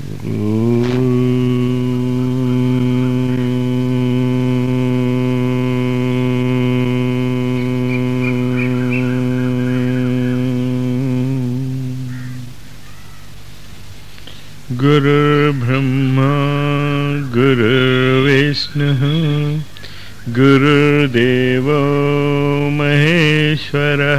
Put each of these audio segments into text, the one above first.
गुरुर्ब्रह्मा गुरुर्विष्णुः गुरुर्देवो महेश्वरः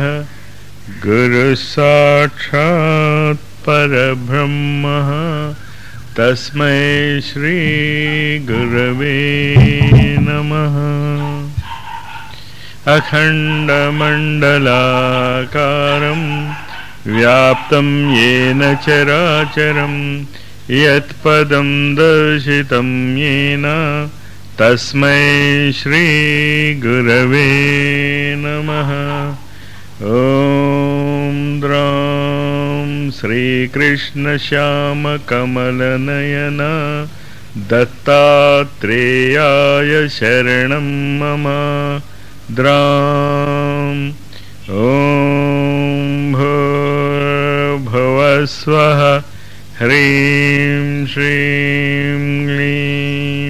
गुरुसाक्षात् परब्रह्मः तस्मै श्रीगुरवे नमः अखण्डमण्डलाकारं व्याप्तं येन चराचरं यत्पदं दर्शितं येन तस्मै श्रीगुरवे नमः ॐ द्रां श्रीकृष्णश्यामकमलनयन दत्तात्रेयाय शरणं मम द्राम् ॐ भूर्भुवस्वः ह्रीं श्रीं क्लीं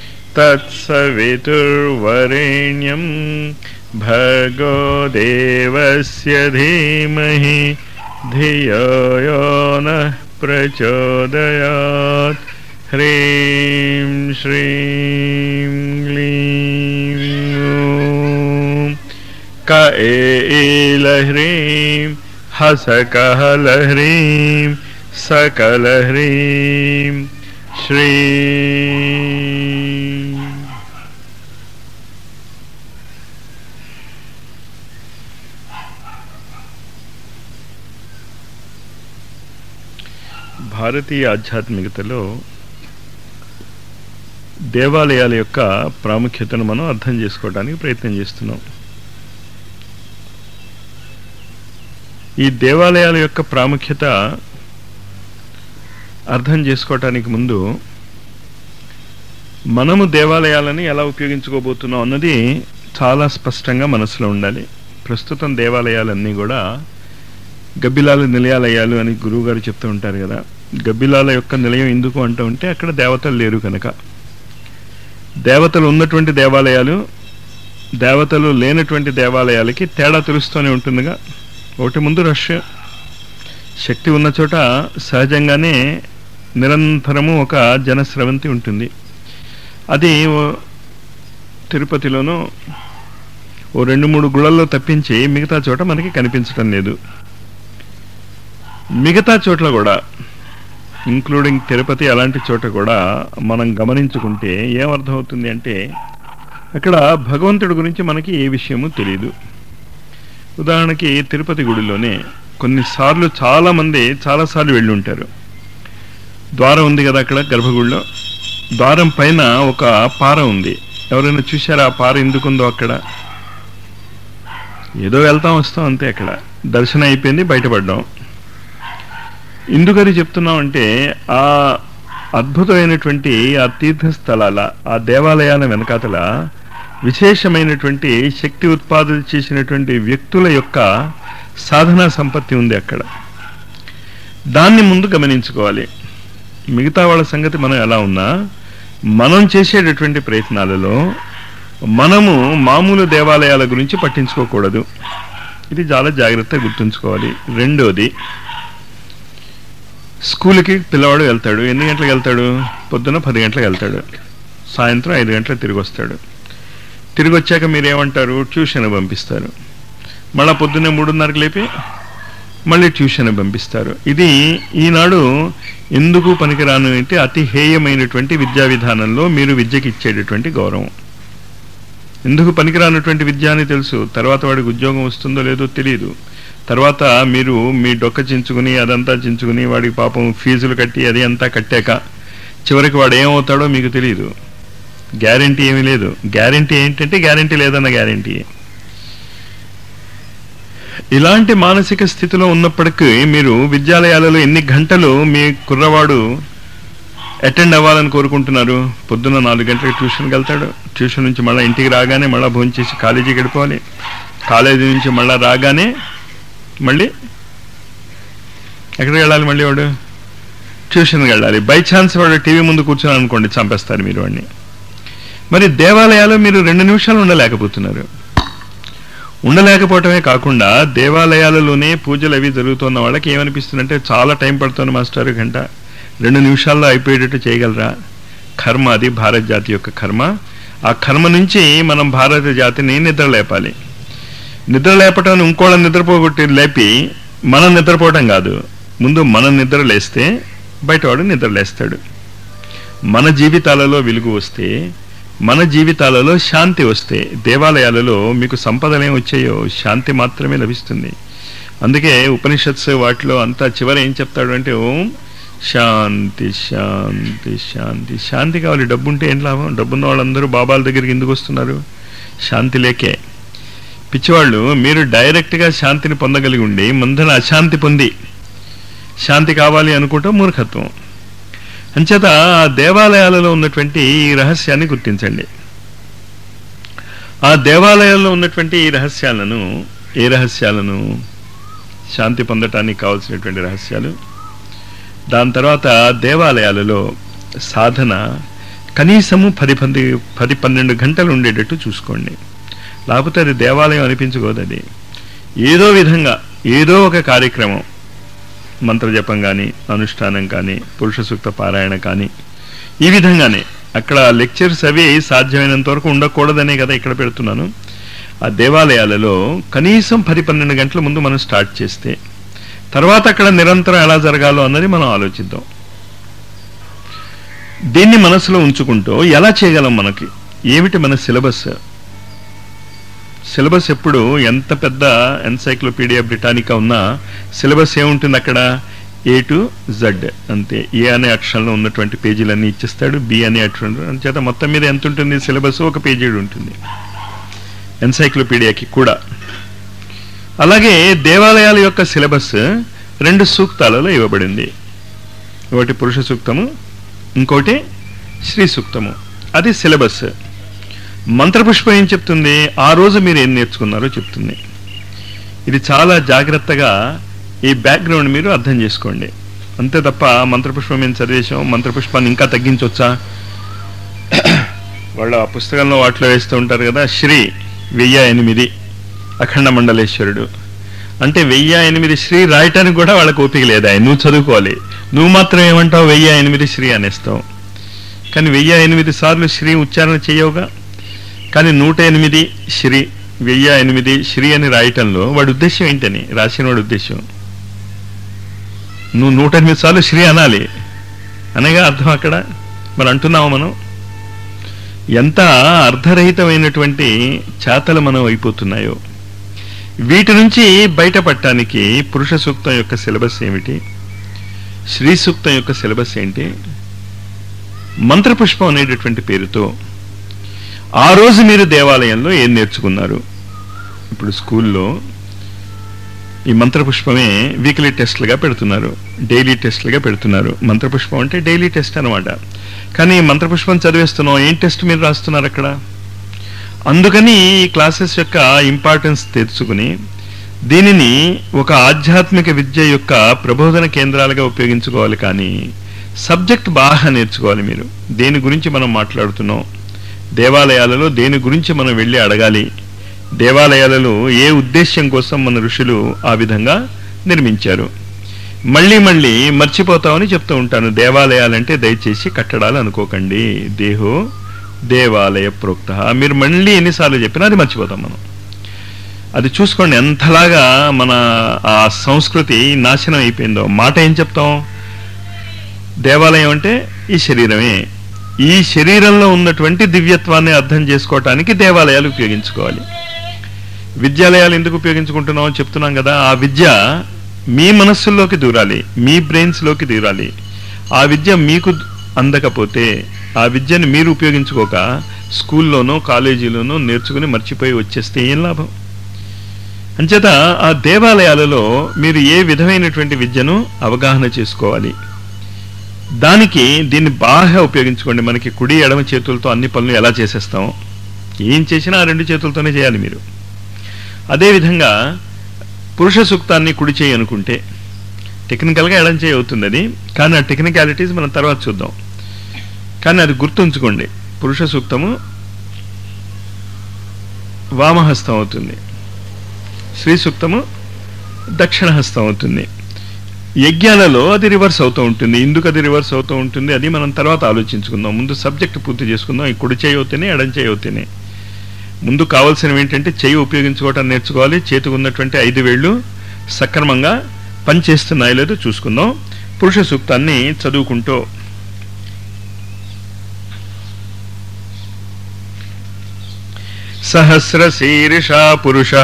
तत्सवितुर्वरेण्यं भर्गो देवस्य धीमहि धियो यो नः प्रचोदयात् ह्रीं श्रीं क्लीं ॐ क एलह्रीं हसकहलह्रीं सकलह्रीं श्री భారతీయ ఆధ్యాత్మికతలో దేవాలయాల యొక్క ప్రాముఖ్యతను మనం అర్థం చేసుకోవడానికి ప్రయత్నం చేస్తున్నాం ఈ దేవాలయాల యొక్క ప్రాముఖ్యత అర్థం చేసుకోవటానికి ముందు మనము దేవాలయాలని ఎలా ఉపయోగించుకోబోతున్నాం అన్నది చాలా స్పష్టంగా మనసులో ఉండాలి ప్రస్తుతం దేవాలయాలన్నీ కూడా గబ్బిలాల నిలయాలయాలు అని గురువుగారు చెప్తూ ఉంటారు కదా గబ్బిలాల యొక్క నిలయం ఎందుకు అంటూ ఉంటే అక్కడ దేవతలు లేరు కనుక దేవతలు ఉన్నటువంటి దేవాలయాలు దేవతలు లేనటువంటి దేవాలయాలకి తేడా తెలుస్తూనే ఉంటుందిగా ఒకటి ముందు రష్ శక్తి ఉన్న చోట సహజంగానే నిరంతరము ఒక జనస్రవంతి ఉంటుంది అది ఓ- తిరుపతిలోనూ ఓ రెండు మూడు గుళ్ళల్లో తప్పించి మిగతా చోట మనకి కనిపించటం లేదు మిగతా చోట్ల కూడా ఇంక్లూడింగ్ తిరుపతి అలాంటి చోట కూడా మనం గమనించుకుంటే ఏమర్థమవుతుంది అంటే అక్కడ భగవంతుడి గురించి మనకి ఏ విషయము తెలియదు ఉదాహరణకి తిరుపతి గుడిలోనే కొన్నిసార్లు చాలామంది చాలాసార్లు వెళ్ళి ఉంటారు ద్వారం ఉంది కదా అక్కడ గర్భగుడిలో ద్వారం పైన ఒక పార ఉంది ఎవరైనా చూశారా ఆ పార ఎందుకుందో అక్కడ ఏదో వెళ్తాం వస్తాం అంతే అక్కడ దర్శనం అయిపోయింది బయటపడ్డాం ఎందుకని చెప్తున్నాం అంటే ఆ అద్భుతమైనటువంటి ఆ తీర్థస్థలాల ఆ దేవాలయాల వెనకాతల విశేషమైనటువంటి శక్తి ఉత్పాదన చేసినటువంటి వ్యక్తుల యొక్క సాధనా సంపత్తి ఉంది అక్కడ దాన్ని ముందు గమనించుకోవాలి మిగతా వాళ్ళ సంగతి మనం ఎలా ఉన్నా మనం చేసేటటువంటి ప్రయత్నాలలో మనము మామూలు దేవాలయాల గురించి పట్టించుకోకూడదు ఇది చాలా జాగ్రత్తగా గుర్తుంచుకోవాలి రెండోది స్కూల్కి పిల్లవాడు వెళ్తాడు ఎన్ని గంటలకు వెళ్తాడు పొద్దున పది గంటలకు వెళ్తాడు సాయంత్రం ఐదు గంటలకు తిరిగి వస్తాడు తిరిగి వచ్చాక మీరు ఏమంటారు ట్యూషన్ పంపిస్తారు మళ్ళా పొద్దున్నే మూడున్నరకు లేపి మళ్ళీ ట్యూషన్ పంపిస్తారు ఇది ఈనాడు ఎందుకు పనికిరాను అంటే అతి హేయమైనటువంటి విద్యా విధానంలో మీరు విద్యకి ఇచ్చేటటువంటి గౌరవం ఎందుకు పనికిరానటువంటి విద్య అని తెలుసు తర్వాత వాడికి ఉద్యోగం వస్తుందో లేదో తెలియదు తర్వాత మీరు మీ డొక్క చించుకుని అదంతా చించుకుని వాడికి పాపం ఫీజులు కట్టి అది అంతా కట్టాక చివరికి వాడు ఏమవుతాడో మీకు తెలియదు గ్యారంటీ ఏమీ లేదు గ్యారంటీ ఏంటంటే గ్యారంటీ లేదన్న గ్యారంటీ ఇలాంటి మానసిక స్థితిలో ఉన్నప్పటికీ మీరు విద్యాలయాలలో ఎన్ని గంటలు మీ కుర్రవాడు అటెండ్ అవ్వాలని కోరుకుంటున్నారు పొద్దున్న నాలుగు గంటలకు ట్యూషన్కి వెళ్తాడు ట్యూషన్ నుంచి మళ్ళీ ఇంటికి రాగానే మళ్ళీ భోజనం చేసి కాలేజీకి వెళ్ళిపోవాలి కాలేజీ నుంచి మళ్ళీ రాగానే మళ్ళీ ఎక్కడికి వెళ్ళాలి మళ్ళీ వాడు ట్యూషన్కి వెళ్ళాలి బై ఛాన్స్ వాడు టీవీ ముందు కూర్చొని అనుకోండి చంపేస్తారు మీరు వాడిని మరి దేవాలయాలు మీరు రెండు నిమిషాలు ఉండలేకపోతున్నారు ఉండలేకపోవటమే కాకుండా దేవాలయాలలోనే పూజలు అవి జరుగుతున్న వాళ్ళకి ఏమనిపిస్తుందంటే చాలా టైం పడుతుంది మాస్టర్ గంట రెండు నిమిషాల్లో అయిపోయేటట్టు చేయగలరా కర్మ అది భారత జాతి యొక్క కర్మ ఆ కర్మ నుంచి మనం భారత జాతిని నిద్ర లేపాలి నిద్ర లేపటం ఇంకోళ్ళని నిద్రపోగొట్టి లేపి మనం నిద్రపోవటం కాదు ముందు మనం నిద్ర లేస్తే బయటవాడు నిద్ర లేస్తాడు మన జీవితాలలో వెలుగు వస్తే మన జీవితాలలో శాంతి వస్తే దేవాలయాలలో మీకు సంపదలు ఏం వచ్చాయో శాంతి మాత్రమే లభిస్తుంది అందుకే ఉపనిషత్స్ వాటిలో అంతా చివర ఏం చెప్తాడు అంటే ఓం శాంతి శాంతి శాంతి శాంతి కావాలి డబ్బు ఉంటే ఏం లాభం డబ్బున్న వాళ్ళందరూ బాబాల దగ్గరికి ఎందుకు వస్తున్నారు శాంతి లేకే పిచ్చివాళ్ళు మీరు డైరెక్ట్గా శాంతిని పొందగలిగి ఉండి ముందర అశాంతి పొంది శాంతి కావాలి అనుకుంటాం మూర్ఖత్వం అంచేత ఆ దేవాలయాలలో ఉన్నటువంటి ఈ రహస్యాన్ని గుర్తించండి ఆ దేవాలయాల్లో ఉన్నటువంటి ఈ రహస్యాలను ఏ రహస్యాలను శాంతి పొందటానికి కావాల్సినటువంటి రహస్యాలు దాని తర్వాత దేవాలయాలలో సాధన కనీసము పది పది పది పన్నెండు గంటలు ఉండేటట్టు చూసుకోండి లేకపోతే అది దేవాలయం అనిపించుకోదు అది ఏదో విధంగా ఏదో ఒక కార్యక్రమం మంత్రజపం కానీ అనుష్ఠానం కానీ పురుష సూక్త పారాయణ కానీ ఈ విధంగానే అక్కడ లెక్చర్స్ అవి సాధ్యమైనంత వరకు ఉండకూడదనే కదా ఇక్కడ పెడుతున్నాను ఆ దేవాలయాలలో కనీసం పది పన్నెండు గంటల ముందు మనం స్టార్ట్ చేస్తే తర్వాత అక్కడ నిరంతరం ఎలా జరగాలో అన్నది మనం ఆలోచిద్దాం దీన్ని మనసులో ఉంచుకుంటూ ఎలా చేయగలం మనకి ఏమిటి మన సిలబస్ సిలబస్ ఎప్పుడు ఎంత పెద్ద ఎన్సైక్లోపీడియా బ్రిటానికా ఉన్నా సిలబస్ ఏముంటుంది అక్కడ ఏ టు జడ్ అంతే ఏ అనే అక్షరంలో ఉన్నటువంటి పేజీలన్నీ ఇచ్చిస్తాడు బి అనే అక్షరం అంచేత మొత్తం మీద ఎంత ఉంటుంది సిలబస్ ఒక పేజీ ఉంటుంది ఎన్సైక్లోపీడియాకి కూడా అలాగే దేవాలయాల యొక్క సిలబస్ రెండు సూక్తాలలో ఇవ్వబడింది ఒకటి పురుష సూక్తము ఇంకోటి శ్రీ సూక్తము అది సిలబస్ మంత్రపుష్పం ఏం చెప్తుంది ఆ రోజు మీరు ఏం నేర్చుకున్నారో చెప్తుంది ఇది చాలా జాగ్రత్తగా ఈ బ్యాక్గ్రౌండ్ మీరు అర్థం చేసుకోండి అంతే తప్ప మంత్రపుష్పం మేము చదివేశాం మంత్రపుష్పాన్ని ఇంకా తగ్గించవచ్చా వాళ్ళు ఆ పుస్తకంలో వాటిలో వేస్తూ ఉంటారు కదా శ్రీ వెయ్యి ఎనిమిది అఖండ మండలేశ్వరుడు అంటే వెయ్యి ఎనిమిది శ్రీ రాయటానికి కూడా వాళ్ళకి ఓపిక లేదా నువ్వు చదువుకోవాలి నువ్వు మాత్రం ఏమంటావు వెయ్యి ఎనిమిది శ్రీ అనేస్తావు కానీ వెయ్యి ఎనిమిది సార్లు శ్రీ ఉచ్చారణ చేయవుగా కానీ నూట ఎనిమిది శ్రీ వెయ్యి ఎనిమిది శ్రీ అని రాయటంలో వాడి ఉద్దేశం ఏంటని రాసిన వాడి ఉద్దేశం నువ్వు నూట ఎనిమిది సార్లు శ్రీ అనాలి అనగా అర్థం అక్కడ మరి అంటున్నాము మనం ఎంత అర్ధరహితమైనటువంటి చేతలు మనం అయిపోతున్నాయో వీటి నుంచి బయటపడటానికి పురుష సూక్తం యొక్క సిలబస్ ఏమిటి శ్రీ సూక్తం యొక్క సిలబస్ ఏంటి మంత్రపుష్పం అనేటటువంటి పేరుతో ఆ రోజు మీరు దేవాలయంలో ఏం నేర్చుకున్నారు ఇప్పుడు స్కూల్లో ఈ మంత్రపుష్పమే వీక్లీ టెస్ట్లుగా పెడుతున్నారు డైలీ టెస్ట్లుగా పెడుతున్నారు మంత్రపుష్పం అంటే డైలీ టెస్ట్ అనమాట కానీ ఈ మంత్రపుష్పం చదివేస్తున్నాం ఏం టెస్ట్ మీరు రాస్తున్నారు అక్కడ అందుకని ఈ క్లాసెస్ యొక్క ఇంపార్టెన్స్ తెలుసుకుని దీనిని ఒక ఆధ్యాత్మిక విద్య యొక్క ప్రబోధన కేంద్రాలుగా ఉపయోగించుకోవాలి కానీ సబ్జెక్ట్ బాగా నేర్చుకోవాలి మీరు దేని గురించి మనం మాట్లాడుతున్నాం దేవాలయాలలో దేని గురించి మనం వెళ్ళి అడగాలి దేవాలయాలలో ఏ ఉద్దేశ్యం కోసం మన ఋషులు ఆ విధంగా నిర్మించారు మళ్ళీ మళ్ళీ మర్చిపోతామని చెప్తూ ఉంటాను దేవాలయాలంటే దయచేసి కట్టడాలు అనుకోకండి దేహో దేవాలయ ప్రోక్త మీరు మళ్ళీ ఎన్నిసార్లు చెప్పినా అది మర్చిపోతాం మనం అది చూసుకోండి ఎంతలాగా మన ఆ సంస్కృతి నాశనం అయిపోయిందో మాట ఏం చెప్తాం దేవాలయం అంటే ఈ శరీరమే ఈ శరీరంలో ఉన్నటువంటి దివ్యత్వాన్ని అర్థం చేసుకోవటానికి దేవాలయాలు ఉపయోగించుకోవాలి విద్యాలయాలు ఎందుకు ఉపయోగించుకుంటున్నామో చెప్తున్నాం కదా ఆ విద్య మీ మనస్సుల్లోకి దూరాలి మీ బ్రెయిన్స్లోకి దూరాలి ఆ విద్య మీకు అందకపోతే ఆ విద్యను మీరు ఉపయోగించుకోక స్కూల్లోనో కాలేజీలోనో నేర్చుకుని మర్చిపోయి వచ్చేస్తే ఏం లాభం అంచేత ఆ దేవాలయాలలో మీరు ఏ విధమైనటువంటి విద్యను అవగాహన చేసుకోవాలి దానికి దీన్ని బాగా ఉపయోగించుకోండి మనకి కుడి ఎడమ చేతులతో అన్ని పనులు ఎలా చేసేస్తాం ఏం చేసినా ఆ రెండు చేతులతోనే చేయాలి మీరు అదేవిధంగా పురుష సూక్తాన్ని కుడి చేయి అనుకుంటే టెక్నికల్గా ఎడం చేయి అవుతుంది అది కానీ ఆ టెక్నికాలిటీస్ మనం తర్వాత చూద్దాం కానీ అది గుర్తుంచుకోండి పురుష సూక్తము వామహస్తం అవుతుంది శ్రీ సూక్తము దక్షిణ హస్తం అవుతుంది యజ్ఞాలలో అది రివర్స్ అవుతూ ఉంటుంది ఎందుకు అది రివర్స్ అవుతూ ఉంటుంది అది మనం తర్వాత ఆలోచించుకుందాం ముందు సబ్జెక్ట్ పూర్తి చేసుకుందాం ఈ కుడి చేయి అవుతేనే ఎడం చేయి అవుతేనే ముందు కావాల్సినవి ఏంటంటే చేయి ఉపయోగించుకోవటం నేర్చుకోవాలి చేతికి ఉన్నటువంటి ఐదు వేళ్ళు సక్రమంగా పనిచేస్తున్నాయో లేదో చూసుకుందాం పురుష సూక్తాన్ని చదువుకుంటూ సహస్రశీర్షా పురుష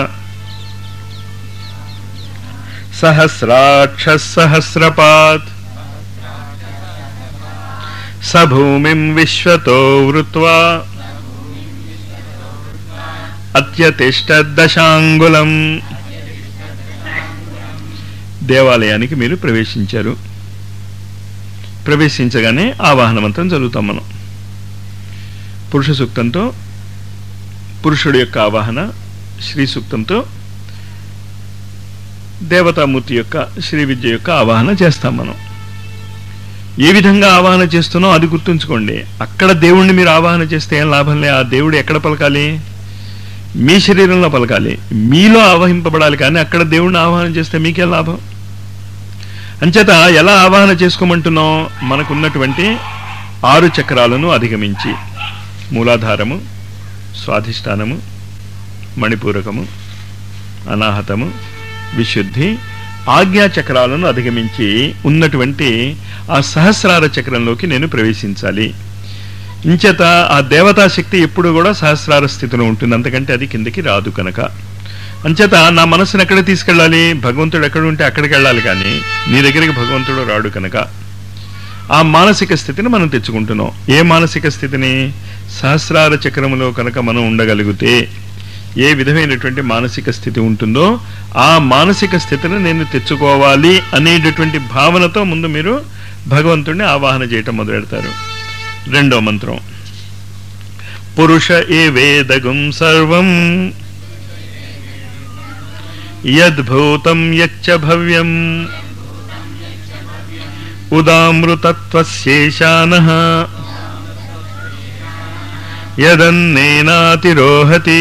సహస్రాక్ష సహస్రపాత్ స భూమిం విశ్వతో వృత్వా అత్యతిష్ట దశాంగులం దేవాలయానికి మీరు ప్రవేశించారు ప్రవేశించగానే ఆవాహన మంత్రం చదువుతాం మనం పురుష సూక్తంతో పురుషుడి యొక్క ఆవాహన శ్రీ సూక్తంతో దేవతామూర్తి యొక్క శ్రీ విద్య యొక్క ఆవాహన చేస్తాం మనం ఏ విధంగా ఆవాహన చేస్తున్నాో అది గుర్తుంచుకోండి అక్కడ దేవుణ్ణి మీరు ఆవాహన చేస్తే ఏం లాభం లే ఆ దేవుడు ఎక్కడ పలకాలి మీ శరీరంలో పలకాలి మీలో ఆవహింపబడాలి కానీ అక్కడ దేవుణ్ణి ఆవాహన చేస్తే మీకే లాభం అంచేత ఎలా ఆవాహన చేసుకోమంటున్నాం మనకున్నటువంటి ఆరు చక్రాలను అధిగమించి మూలాధారము స్వాధిష్టానము మణిపూరకము అనాహతము విశుద్ధి ఆజ్ఞా చక్రాలను అధిగమించి ఉన్నటువంటి ఆ సహస్రార చక్రంలోకి నేను ప్రవేశించాలి ఇంచేత ఆ దేవతా శక్తి ఎప్పుడు కూడా సహస్రార స్థితిలో ఉంటుంది అంతకంటే అది కిందకి రాదు కనుక అంచేత నా మనసును ఎక్కడ తీసుకెళ్ళాలి భగవంతుడు ఎక్కడ ఉంటే అక్కడికి వెళ్ళాలి కానీ నీ దగ్గరికి భగవంతుడు రాడు కనుక ఆ మానసిక స్థితిని మనం తెచ్చుకుంటున్నాం ఏ మానసిక స్థితిని సహస్రార చక్రములో కనుక మనం ఉండగలిగితే ఏ విధమైనటువంటి మానసిక స్థితి ఉంటుందో ఆ మానసిక స్థితిని నేను తెచ్చుకోవాలి అనేటటువంటి భావనతో ముందు మీరు భగవంతుడిని ఆవాహన చేయటం మొదలెడతారు రెండో మంత్రం పురుష ఏ వేదగుం సర్వం యద్భూతం యచ్చ భవ్యం ఉదామృతత్వశేషాన యదన్నేనాతిరోహతి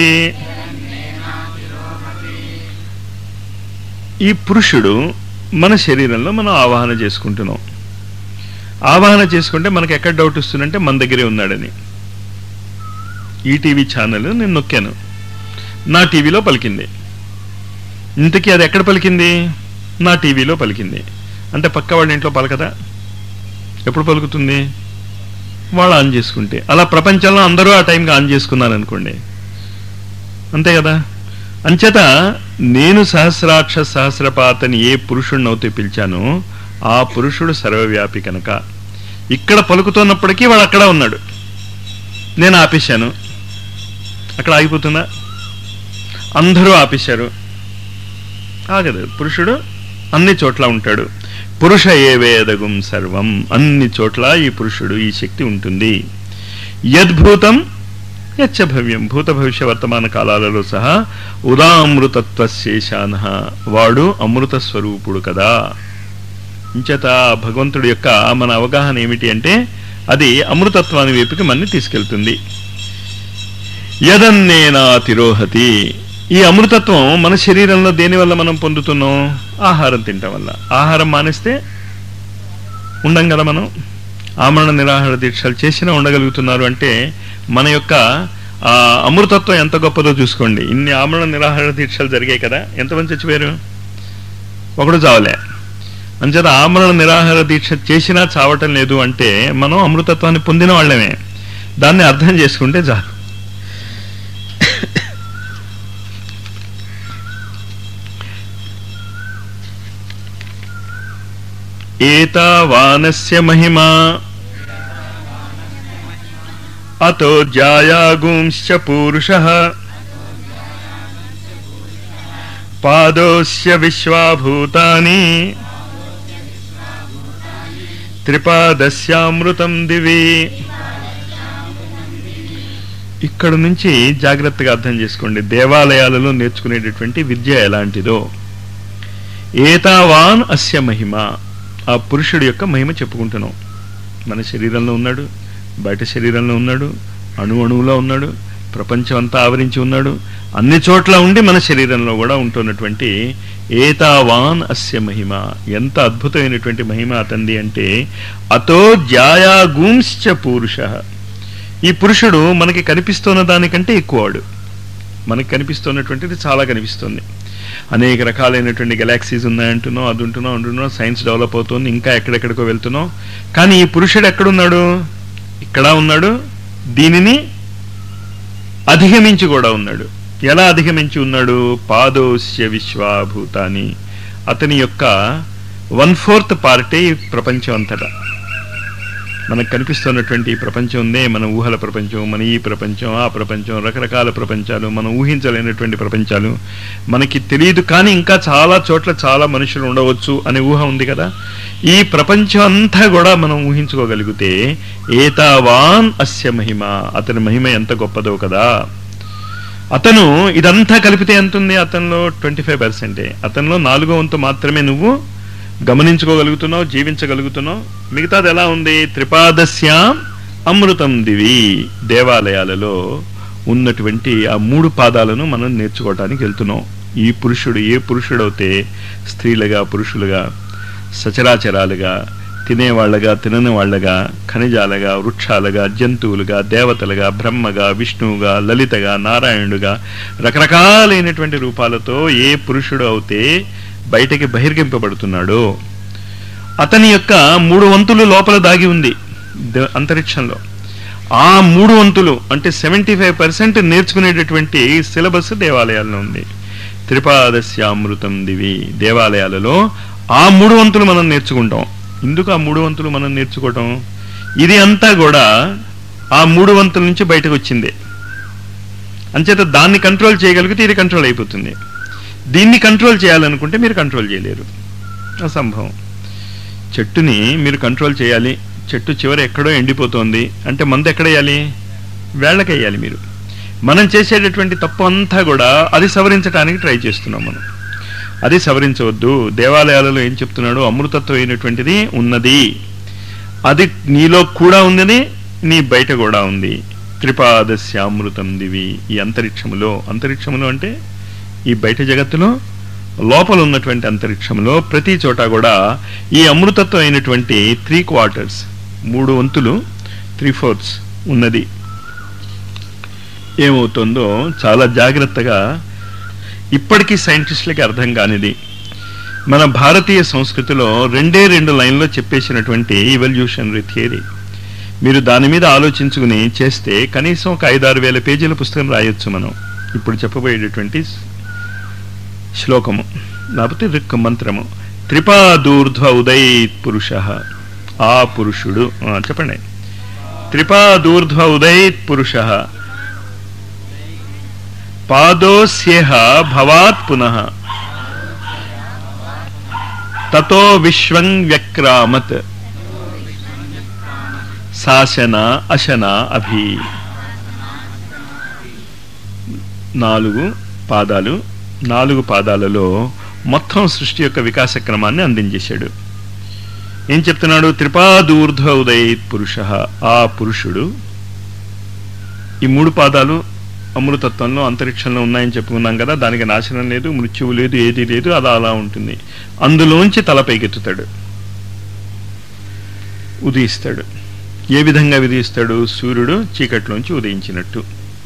ఈ పురుషుడు మన శరీరంలో మనం ఆవాహన చేసుకుంటున్నాం ఆవాహన చేసుకుంటే మనకు ఎక్కడ డౌట్ వస్తుందంటే మన దగ్గరే ఉన్నాడని ఈటీవీ ఛానల్ నేను నొక్కాను నా టీవీలో పలికింది ఇంతకీ అది ఎక్కడ పలికింది నా టీవీలో పలికింది అంటే పక్క వాళ్ళ ఇంట్లో పలకదా ఎప్పుడు పలుకుతుంది వాళ్ళు ఆన్ చేసుకుంటే అలా ప్రపంచంలో అందరూ ఆ టైంకి ఆన్ చేసుకున్నారు అనుకోండి అంతే కదా అంచేత నేను సహస్రాక్ష సహస్రపాతని ఏ పురుషుడిని అవుతే పిలిచానో ఆ పురుషుడు సర్వవ్యాపి కనుక ఇక్కడ పలుకుతున్నప్పటికీ వాడు అక్కడ ఉన్నాడు నేను ఆపేశాను అక్కడ ఆగిపోతుందా అందరూ ఆపేశారు ఆగదు పురుషుడు అన్ని చోట్ల ఉంటాడు పురుష ఏ వేదగుం సర్వం అన్ని చోట్ల ఈ పురుషుడు ఈ శక్తి ఉంటుంది యద్భూతం యచ్చభవ్యం భూత భవిష్య వర్తమాన కాలాలలో సహా ఉదామృతత్వ శేషాన వాడు అమృత స్వరూపుడు కదా ఇంచేత భగవంతుడి యొక్క మన అవగాహన ఏమిటి అంటే అది అమృతత్వాన్ని వైపుకి మనని తీసుకెళ్తుంది యదన్నేనా తిరోహతి ఈ అమృతత్వం మన శరీరంలో దేనివల్ల మనం పొందుతున్నాం ఆహారం తినటం వల్ల ఆహారం మానేస్తే ఉండం కదా మనం ఆమరణ నిరాహార దీక్షలు చేసినా ఉండగలుగుతున్నారు అంటే మన యొక్క ఆ, అమృతత్వం ఎంత గొప్పదో చూసుకోండి ఇన్ని ఆమరణ నిరాహార దీక్షలు జరిగాయి కదా ఎంతమంది చచ్చిపోయారు ఒకడు చావలే అంచేత ఆమరణ నిరాహార దీక్ష చేసినా చావటం లేదు అంటే మనం అమృతత్వాన్ని పొందిన వాళ్ళమే దాన్ని అర్థం చేసుకుంటే చాలు ఏతావానస్య మహిమా అతో జాయాగుంశ్చ పూరుష పాదోస్య విశ్వాభూతాని త్రిపాదస్యామృతం దివి ఇక్కడ నుంచి జాగ్రత్తగా అర్థం చేసుకోండి దేవాలయాలలో నేర్చుకునేటటువంటి విద్య ఎలాంటిదో ఏతావాన్ అస్య మహిమ ఆ పురుషుడి యొక్క మహిమ చెప్పుకుంటున్నాం మన శరీరంలో ఉన్నాడు బయట శరీరంలో ఉన్నాడు అణు అణువులో ఉన్నాడు ప్రపంచం అంతా ఆవరించి ఉన్నాడు అన్ని చోట్ల ఉండి మన శరీరంలో కూడా ఉంటున్నటువంటి ఏతావాన్ అస్య మహిమ ఎంత అద్భుతమైనటువంటి మహిమ అతంది అంటే అతో జ్యాయాగూంశ్చ పురుష ఈ పురుషుడు మనకి కనిపిస్తున్న దానికంటే ఎక్కువవాడు మనకి కనిపిస్తున్నటువంటిది చాలా కనిపిస్తుంది అనేక రకాలైనటువంటి గెలాక్సీస్ ఉన్నాయంటున్నాం అది ఉంటున్నాం అంటున్నాం సైన్స్ డెవలప్ అవుతుంది ఇంకా ఎక్కడెక్కడికో వెళ్తున్నాం కానీ ఈ పురుషుడు ఎక్కడున్నాడు ఇక్కడ ఉన్నాడు దీనిని అధిగమించి కూడా ఉన్నాడు ఎలా అధిగమించి ఉన్నాడు పాదోస్య విశ్వాభూతాని అతని యొక్క వన్ ఫోర్త్ పార్టే ఈ ప్రపంచం అంతటా మనకు కనిపిస్తున్నటువంటి ఈ ప్రపంచం ఉందే మన ఊహల ప్రపంచం మన ఈ ప్రపంచం ఆ ప్రపంచం రకరకాల ప్రపంచాలు మనం ఊహించలేనటువంటి ప్రపంచాలు మనకి తెలియదు కానీ ఇంకా చాలా చోట్ల చాలా మనుషులు ఉండవచ్చు అనే ఊహ ఉంది కదా ఈ ప్రపంచం అంతా కూడా మనం ఊహించుకోగలిగితే ఏతావాన్ అస్య మహిమ అతని మహిమ ఎంత గొప్పదో కదా అతను ఇదంతా కలిపితే ఎంత ఉంది అతనిలో ట్వంటీ ఫైవ్ పర్సెంటే అతనిలో నాలుగో వంతు మాత్రమే నువ్వు గమనించుకోగలుగుతున్నావు జీవించగలుగుతున్నావు మిగతాది ఎలా ఉంది త్రిపాదస్యాం అమృతం దివి దేవాలయాలలో ఉన్నటువంటి ఆ మూడు పాదాలను మనం నేర్చుకోవటానికి వెళ్తున్నాం ఈ పురుషుడు ఏ పురుషుడైతే స్త్రీలుగా పురుషులుగా సచరాచరాలుగా తినేవాళ్ళగా తినని వాళ్ళగా ఖనిజాలుగా వృక్షాలుగా జంతువులుగా దేవతలుగా బ్రహ్మగా విష్ణువుగా లలితగా నారాయణుడుగా రకరకాలైనటువంటి రూపాలతో ఏ పురుషుడు అయితే బయటకి బహిర్గింపబడుతున్నాడో అతని యొక్క మూడు వంతులు లోపల దాగి ఉంది ద- అంతరిక్షంలో ఆ మూడు వంతులు అంటే సెవెంటీ ఫైవ్ పర్సెంట్ నేర్చుకునేటటువంటి సిలబస్ దేవాలయాల్లో ఉంది త్రిపాదస్యామృతం దివి దేవాలయాలలో ఆ మూడు వంతులు మనం నేర్చుకుంటాం ఎందుకు ఆ మూడు వంతులు మనం నేర్చుకోవటం ఇది అంతా కూడా ఆ మూడు వంతుల నుంచి బయటకు వచ్చిందే అంచేత దాన్ని కంట్రోల్ చేయగలిగితే ఇది కంట్రోల్ అయిపోతుంది దీన్ని కంట్రోల్ చేయాలనుకుంటే మీరు కంట్రోల్ చేయలేరు అసంభవం చెట్టుని మీరు కంట్రోల్ చేయాలి చెట్టు చివర ఎక్కడో ఎండిపోతోంది అంటే మందు ఎక్కడ వేయాలి వేళ్ళకి వేయాలి మీరు మనం చేసేటటువంటి తప్పు అంతా కూడా అది సవరించడానికి ట్రై చేస్తున్నాం మనం అది సవరించవద్దు దేవాలయాలలో ఏం చెప్తున్నాడు అమృతత్వం అయినటువంటిది ఉన్నది అది నీలో కూడా ఉన్నది నీ బయట కూడా ఉంది త్రిపాదస్యామృతం దివి ఈ అంతరిక్షములో అంతరిక్షములో అంటే ఈ బయట జగత్తులో లోపల ఉన్నటువంటి అంతరిక్షంలో ప్రతి చోట కూడా ఈ అమృతత్వం అయినటువంటి త్రీ క్వార్టర్స్ మూడు వంతులు త్రీ ఫోర్త్స్ ఉన్నది ఏమవుతుందో చాలా జాగ్రత్తగా ఇప్పటికీ సైంటిస్టులకి అర్థం కానిది మన భారతీయ సంస్కృతిలో రెండే రెండు లైన్లో చెప్పేసినటువంటి ఇవల్యూషనరీ థియరీ మీరు దాని మీద ఆలోచించుకుని చేస్తే కనీసం ఒక ఐదారు వేల పేజీల పుస్తకం రాయొచ్చు మనం ఇప్పుడు చెప్పబోయేటటువంటి శ్లోకము లేకపోతే రిక్ మంత్రము త్రిపాదూర్ధ్వ ఉదయ్ పురుష ఆ పురుషుడు ఆ, చెప్పండి త్రిపాదూర్ధ్వ ఉదయ్ పురుష పాదోస్యేహ భవాత్ పునః తతో విశ్వం వ్యక్రామత్ శాసన అశన అభి నాలుగు పాదాలు నాలుగు పాదాలలో మొత్తం సృష్టి యొక్క వికాస క్రమాన్ని అందించేశాడు ఏం చెప్తున్నాడు త్రిపాదూర్ధ్వ ఉదయ్ పురుష ఆ పురుషుడు ఈ మూడు పాదాలు అమృతత్వంలో అంతరిక్షంలో ఉన్నాయని చెప్పుకున్నాం కదా దానికి నాశనం లేదు మృత్యువు లేదు ఏది లేదు అది అలా ఉంటుంది అందులోంచి తల పైకెత్తుతాడు ఉదయిస్తాడు ఏ విధంగా ఉదయిస్తాడు సూర్యుడు చీకట్లోంచి ఉదయించినట్టు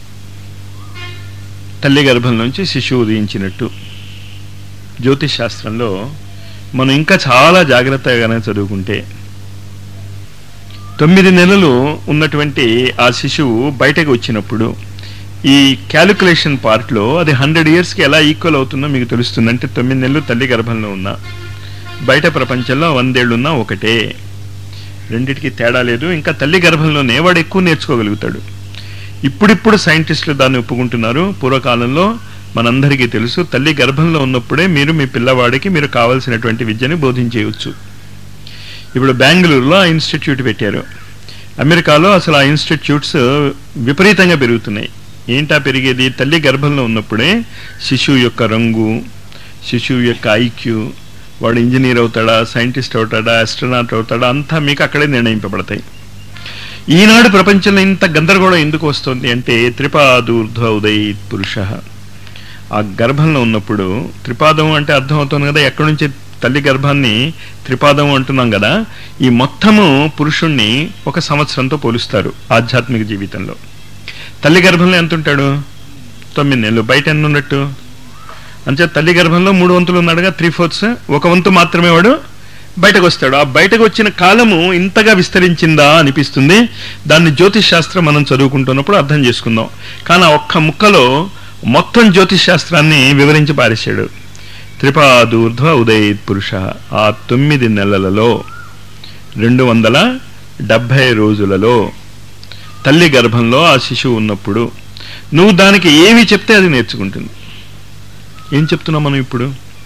తల్లి గర్భంలోంచి శిశువు ఉదయించినట్టు జ్యోతిష్ శాస్త్రంలో మనం ఇంకా చాలా జాగ్రత్తగానే చదువుకుంటే తొమ్మిది నెలలు ఉన్నటువంటి ఆ శిశువు బయటకు వచ్చినప్పుడు ఈ క్యాలిక్యులేషన్ పార్ట్లో అది హండ్రెడ్ ఇయర్స్కి ఎలా ఈక్వల్ అవుతుందో మీకు తెలుస్తుంది అంటే తొమ్మిది నెలలు తల్లి గర్భంలో ఉన్నా బయట ప్రపంచంలో వందేళ్లున్నా ఒకటే రెండిటికి తేడా లేదు ఇంకా తల్లి గర్భంలోనే వాడు ఎక్కువ నేర్చుకోగలుగుతాడు ఇప్పుడిప్పుడు సైంటిస్టులు దాన్ని ఒప్పుకుంటున్నారు పూర్వకాలంలో మనందరికీ తెలుసు తల్లి గర్భంలో ఉన్నప్పుడే మీరు మీ పిల్లవాడికి మీరు కావాల్సినటువంటి విద్యని బోధించేయవచ్చు ఇప్పుడు బెంగళూరులో ఆ ఇన్స్టిట్యూట్ పెట్టారు అమెరికాలో అసలు ఆ ఇన్స్టిట్యూట్స్ విపరీతంగా పెరుగుతున్నాయి ఏంటా పెరిగేది తల్లి గర్భంలో ఉన్నప్పుడే శిశువు యొక్క రంగు శిశువు యొక్క ఐక్యూ వాడు ఇంజనీర్ అవుతాడా సైంటిస్ట్ అవుతాడా ఆస్ట్రోనాట్ అవుతాడా అంతా మీకు అక్కడే నిర్ణయింపబడతాయి ఈనాడు ప్రపంచంలో ఇంత గందరగోళం ఎందుకు వస్తుంది అంటే త్రిపాదూర్ధ్వ ఉదయ్ పురుష ఆ గర్భంలో ఉన్నప్పుడు త్రిపాదం అంటే అర్థం అవుతుంది కదా ఎక్కడి నుంచి తల్లి గర్భాన్ని త్రిపాదం అంటున్నాం కదా ఈ మొత్తము పురుషుణ్ణి ఒక సంవత్సరంతో పోలుస్తారు ఆధ్యాత్మిక జీవితంలో తల్లి గర్భంలో ఎంత ఉంటాడు తొమ్మిది నెలలు బయట ఎన్ని ఉన్నట్టు అంతే తల్లి గర్భంలో మూడు వంతులు ఉన్నాడుగా త్రీ ఫోర్త్స్ ఒక వంతు మాత్రమే వాడు బయటకు వస్తాడు ఆ బయటకు వచ్చిన కాలము ఇంతగా విస్తరించిందా అనిపిస్తుంది దాన్ని జ్యోతిష్ శాస్త్రం మనం చదువుకుంటున్నప్పుడు అర్థం చేసుకుందాం కానీ ఆ ఒక్క ముక్కలో మొత్తం జ్యోతిష్ శాస్త్రాన్ని వివరించి పారేశాడు త్రిపాదూర్ధ్వ ఉదయ్ పురుష ఆ తొమ్మిది నెలలలో రెండు వందల డెబ్భై రోజులలో తల్లి గర్భంలో ఆ శిశువు ఉన్నప్పుడు నువ్వు దానికి ఏమి చెప్తే అది నేర్చుకుంటుంది ఏం చెప్తున్నాం మనం ఇప్పుడు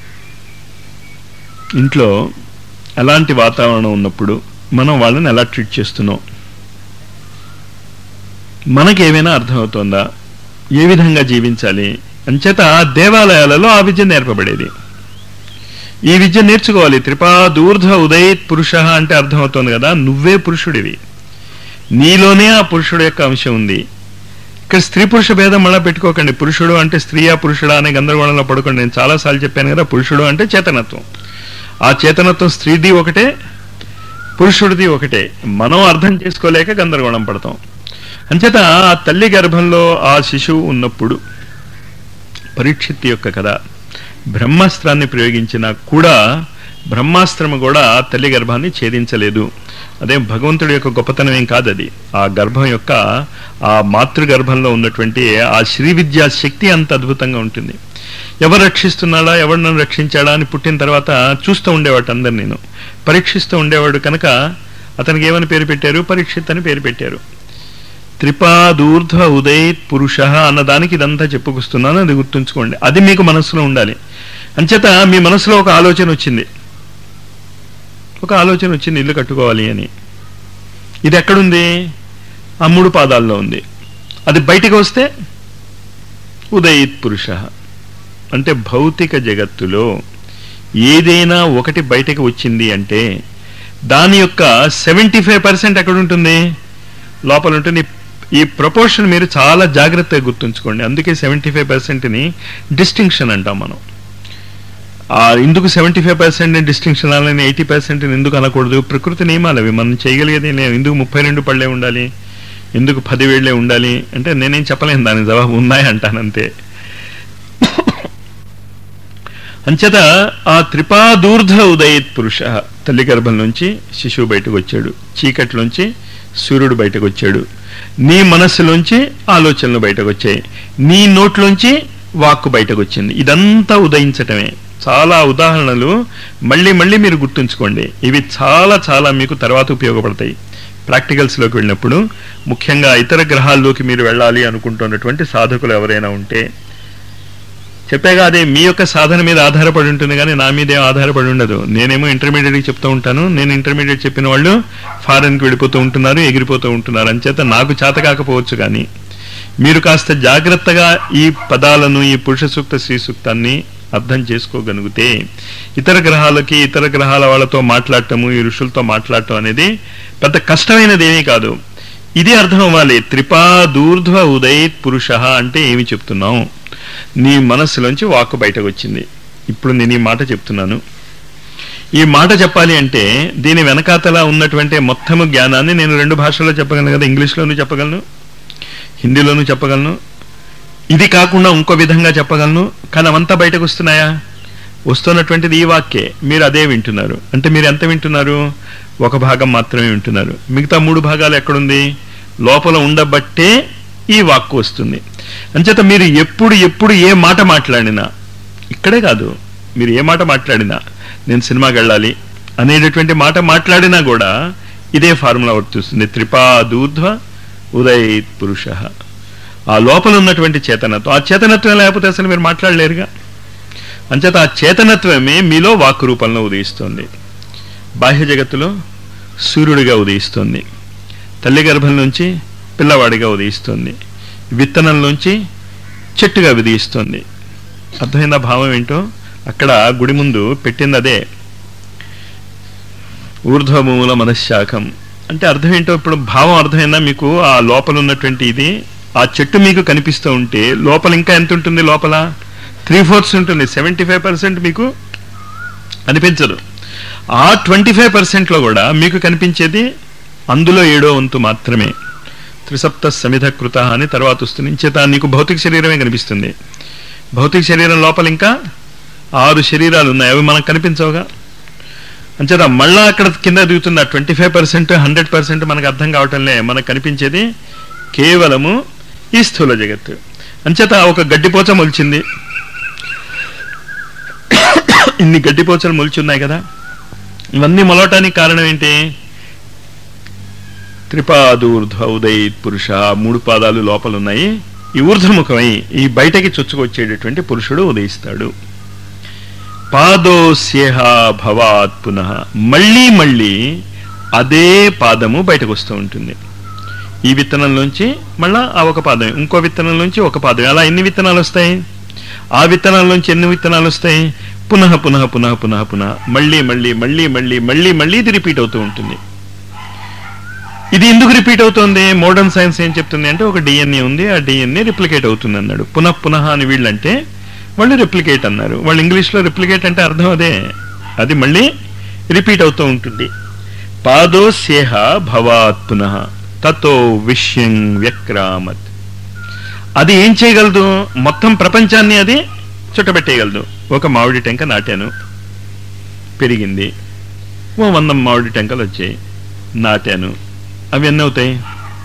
ఇంట్లో ఎలాంటి వాతావరణం ఉన్నప్పుడు మనం వాళ్ళని ఎలా ట్రీట్ చేస్తున్నాం మనకి ఏమైనా అర్థమవుతోందా ఏ విధంగా జీవించాలి అంచేత దేవాలయాలలో ఆ విద్య నేర్పబడేది ఈ విద్య నేర్చుకోవాలి త్రిపాదూర్ధ ఉదయ్ పురుష అంటే అర్థమవుతోంది కదా నువ్వే పురుషుడివి నీలోనే ఆ పురుషుడు యొక్క అంశం ఉంది ఇక్కడ స్త్రీ పురుష భేదం మళ్ళీ పెట్టుకోకండి పురుషుడు అంటే స్త్రీయా పురుషుడా అనే గందరగోళంలో పడుకోండి నేను చాలాసార్లు చెప్పాను కదా పురుషుడు అంటే చేతనత్వం ఆ చేతనత్వం స్త్రీది ఒకటే పురుషుడిది ఒకటే మనం అర్థం చేసుకోలేక గందరగోళం పడతాం అంచేత ఆ తల్లి గర్భంలో ఆ శిశువు ఉన్నప్పుడు పరీక్షిత్ యొక్క కథ బ్రహ్మాస్త్రాన్ని ప్రయోగించినా కూడా బ్రహ్మాస్త్రము కూడా తల్లి గర్భాన్ని ఛేదించలేదు అదే భగవంతుడి యొక్క గొప్పతనం ఏం కాదు అది ఆ గర్భం యొక్క ఆ మాతృగర్భంలో ఉన్నటువంటి ఆ శ్రీ విద్యా శక్తి అంత అద్భుతంగా ఉంటుంది ఎవరు రక్షిస్తున్నాడా ఎవరు నన్ను రక్షించాడా అని పుట్టిన తర్వాత చూస్తూ ఉండేవాడు అందరు నేను పరీక్షిస్తూ ఉండేవాడు కనుక అతనికి ఏమని పేరు పెట్టారు పరీక్షిత్ అని పేరు పెట్టారు త్రిపాదూర్ధ్వ ఉదయ్ పురుష అన్నదానికి ఇదంతా చెప్పుకొస్తున్నాను అది గుర్తుంచుకోండి అది మీకు మనసులో ఉండాలి అంచేత మీ మనసులో ఒక ఆలోచన వచ్చింది ఒక ఆలోచన వచ్చింది ఇల్లు కట్టుకోవాలి అని ఇది ఎక్కడుంది ఆ మూడు పాదాల్లో ఉంది అది బయటికి వస్తే ఉదయిత్ పురుష అంటే భౌతిక జగత్తులో ఏదైనా ఒకటి బయటకు వచ్చింది అంటే దాని యొక్క సెవెంటీ ఫైవ్ పర్సెంట్ ఎక్కడ ఉంటుంది లోపల ఉంటుంది ఈ ప్రపోర్షన్ మీరు చాలా జాగ్రత్తగా గుర్తుంచుకోండి అందుకే సెవెంటీ ఫైవ్ పర్సెంట్ని డిస్టింక్షన్ అంటాం మనం ఆ ఎందుకు సెవెంటీ ఫైవ్ పర్సెంట్ డిస్టింక్షన్ అలానే ఎయిటీ పర్సెంట్ ఎందుకు అనకూడదు ప్రకృతి నియమాలు అవి మనం చేయగలిగేది లేదు ఎందుకు ముప్పై రెండు పళ్ళే ఉండాలి ఎందుకు పది వేళ్లే ఉండాలి అంటే నేనేం చెప్పలేను దాని జవాబు ఉన్నాయి అంటానంతే అంచేత ఆ త్రిపాదూర్ధ ఉదయత్ పురుష తల్లి గర్భం నుంచి శిశువు బయటకు వచ్చాడు చీకట్లోంచి సూర్యుడు బయటకు వచ్చాడు నీ మనస్సులోంచి ఆలోచనలు బయటకు వచ్చాయి నీ నోట్లోంచి వాక్కు బయటకు వచ్చింది ఇదంతా ఉదయించటమే చాలా ఉదాహరణలు మళ్ళీ మళ్ళీ మీరు గుర్తుంచుకోండి ఇవి చాలా చాలా మీకు తర్వాత ఉపయోగపడతాయి ప్రాక్టికల్స్లోకి వెళ్ళినప్పుడు ముఖ్యంగా ఇతర గ్రహాల్లోకి మీరు వెళ్ళాలి అనుకుంటున్నటువంటి సాధకులు ఎవరైనా ఉంటే చెప్పాగా అదే మీ యొక్క సాధన మీద ఆధారపడి ఉంటుంది కానీ నా మీద ఏం ఆధారపడి ఉండదు నేనేమో ఇంటర్మీడియట్కి చెప్తూ ఉంటాను నేను ఇంటర్మీడియట్ చెప్పిన వాళ్ళు ఫారెన్కి వెళ్ళిపోతూ ఉంటున్నారు ఎగిరిపోతూ ఉంటున్నారు అంచేత నాకు చేత కాకపోవచ్చు కానీ మీరు కాస్త జాగ్రత్తగా ఈ పదాలను ఈ పురుష సూక్త శ్రీ సూక్తాన్ని అర్థం చేసుకోగలిగితే ఇతర గ్రహాలకి ఇతర గ్రహాల వాళ్ళతో మాట్లాడటము ఈ ఋషులతో మాట్లాడటం అనేది పెద్ద కష్టమైనది ఏమీ కాదు ఇది అర్థం అవ్వాలి త్రిపాదూర్ధ్వ ఉదయ్ పురుష అంటే ఏమి చెప్తున్నాం నీ మనస్సులోంచి వాక్కు బయటకు వచ్చింది ఇప్పుడు నేను ఈ మాట చెప్తున్నాను ఈ మాట చెప్పాలి అంటే దీని వెనకాతల ఉన్నటువంటి మొత్తము జ్ఞానాన్ని నేను రెండు భాషల్లో చెప్పగలను కదా ఇంగ్లీష్లోనూ చెప్పగలను హిందీలోనూ చెప్పగలను ఇది కాకుండా ఇంకో విధంగా చెప్పగలను కానీ అవంతా బయటకు వస్తున్నాయా వస్తున్నటువంటిది ఈ వాక్యే మీరు అదే వింటున్నారు అంటే మీరు ఎంత వింటున్నారు ఒక భాగం మాత్రమే వింటున్నారు మిగతా మూడు భాగాలు ఎక్కడుంది లోపల ఉండబట్టే ఈ వాక్కు వస్తుంది అంచేత మీరు ఎప్పుడు ఎప్పుడు ఏ మాట మాట్లాడినా ఇక్కడే కాదు మీరు ఏ మాట మాట్లాడినా నేను సినిమాకి వెళ్ళాలి అనేటటువంటి మాట మాట్లాడినా కూడా ఇదే ఫార్ములా వర్తిస్తుంది త్రిపాదూర్ధ్వ ఉదయ్ పురుష ఆ లోపల ఉన్నటువంటి చేతనత్వం ఆ చేతనత్వం లేకపోతే అసలు మీరు మాట్లాడలేరుగా అంచేత ఆ చేతనత్వమే మీలో వాక్కు రూపంలో ఉదయిస్తుంది బాహ్య జగత్తులో సూర్యుడిగా ఉదయిస్తుంది తల్లి గర్భం నుంచి పిల్లవాడిగా ఉదయిస్తుంది విత్తనంలోంచి చెట్టుగా ఉదయిస్తుంది అర్థమైందా భావం ఏంటో అక్కడ గుడి ముందు పెట్టింది అదే ఊర్ధ్వమూల మనశ్శాఖం అంటే అర్థం ఏంటో ఇప్పుడు భావం అర్థమైందా మీకు ఆ లోపల ఉన్నటువంటి ఇది ఆ చెట్టు మీకు కనిపిస్తూ ఉంటే లోపల ఇంకా ఎంత ఉంటుంది లోపల త్రీ ఫోర్త్స్ ఉంటుంది సెవెంటీ ఫైవ్ పర్సెంట్ మీకు అనిపించదు ఆ ట్వంటీ ఫైవ్ పర్సెంట్లో కూడా మీకు కనిపించేది అందులో ఏడో వంతు మాత్రమే త్రిసప్త సమిధ కృత అని తర్వాత వస్తుంది ఇంచేత నీకు భౌతిక శరీరమే కనిపిస్తుంది భౌతిక శరీరం లోపల ఇంకా ఆరు శరీరాలు ఉన్నాయి అవి మనకు కనిపించవుగా అంచేత మళ్ళా అక్కడ కింద దిగుతుంది ఆ twenty five percent hundred percent మనకు అర్థం కావటంలే మనకు కనిపించేది కేవలము ఈ స్థూల జగత్తు అంచేత ఒక గడ్డిపోచ మొలిచింది ఇన్ని గడ్డిపోచలు మొలిచి ఉన్నాయి కదా ఇవన్నీ మొలవటానికి కారణం ఏంటి త్రిపాదూర్ధ్వ ఉదయ్ పురుష మూడు పాదాలు లోపల ఉన్నాయి ఈ ఊర్ధ్వముఖమై ఈ బయటకి చొచ్చుకొచ్చేటటువంటి పురుషుడు ఉదయిస్తాడు పాదోస్యేహ భవాత్ పునః మళ్ళీ మళ్ళీ అదే పాదము బయటకు వస్తూ ఉంటుంది ఈ విత్తనంలోంచి మళ్ళా ఆ ఒక పాదం ఇంకో విత్తనంలోంచి ఒక పాదం అలా ఎన్ని విత్తనాలు వస్తాయి ఆ విత్తనాల్లోంచి ఎన్ని విత్తనాలు వస్తాయి పునః పునః పునః పునః పునః మళ్ళీ మళ్ళీ మళ్ళీ మళ్ళీ మళ్ళీ మళ్ళీ ఇది రిపీట్ అవుతూ ఉంటుంది ఇది ఎందుకు రిపీట్ అవుతుంది మోడర్న్ సైన్స్ ఏం చెప్తుంది అంటే ఒక డిఎన్ఏ ఉంది ఆ డిఎన్ఏ రిప్లికేట్ అవుతుంది అన్నాడు పునః పునః అని వీళ్ళంటే వాళ్ళు రిప్లికేట్ అన్నారు వాళ్ళు ఇంగ్లీష్లో రిప్లికేట్ అంటే అర్థం అదే అది మళ్ళీ రిపీట్ అవుతూ ఉంటుంది పాదో సేహ భవాత్ పునః తతో విష్యం వ్యక్రామత్ అది ఏం చేయగలదు మొత్తం ప్రపంచాన్ని అది చుట్టబెట్టేయగలదు ఒక మామిడి టెంక నాటాను పెరిగింది ఓ వంద మామిడి టెంకలు వచ్చాయి నాటాను అవి ఎన్ని అవుతాయి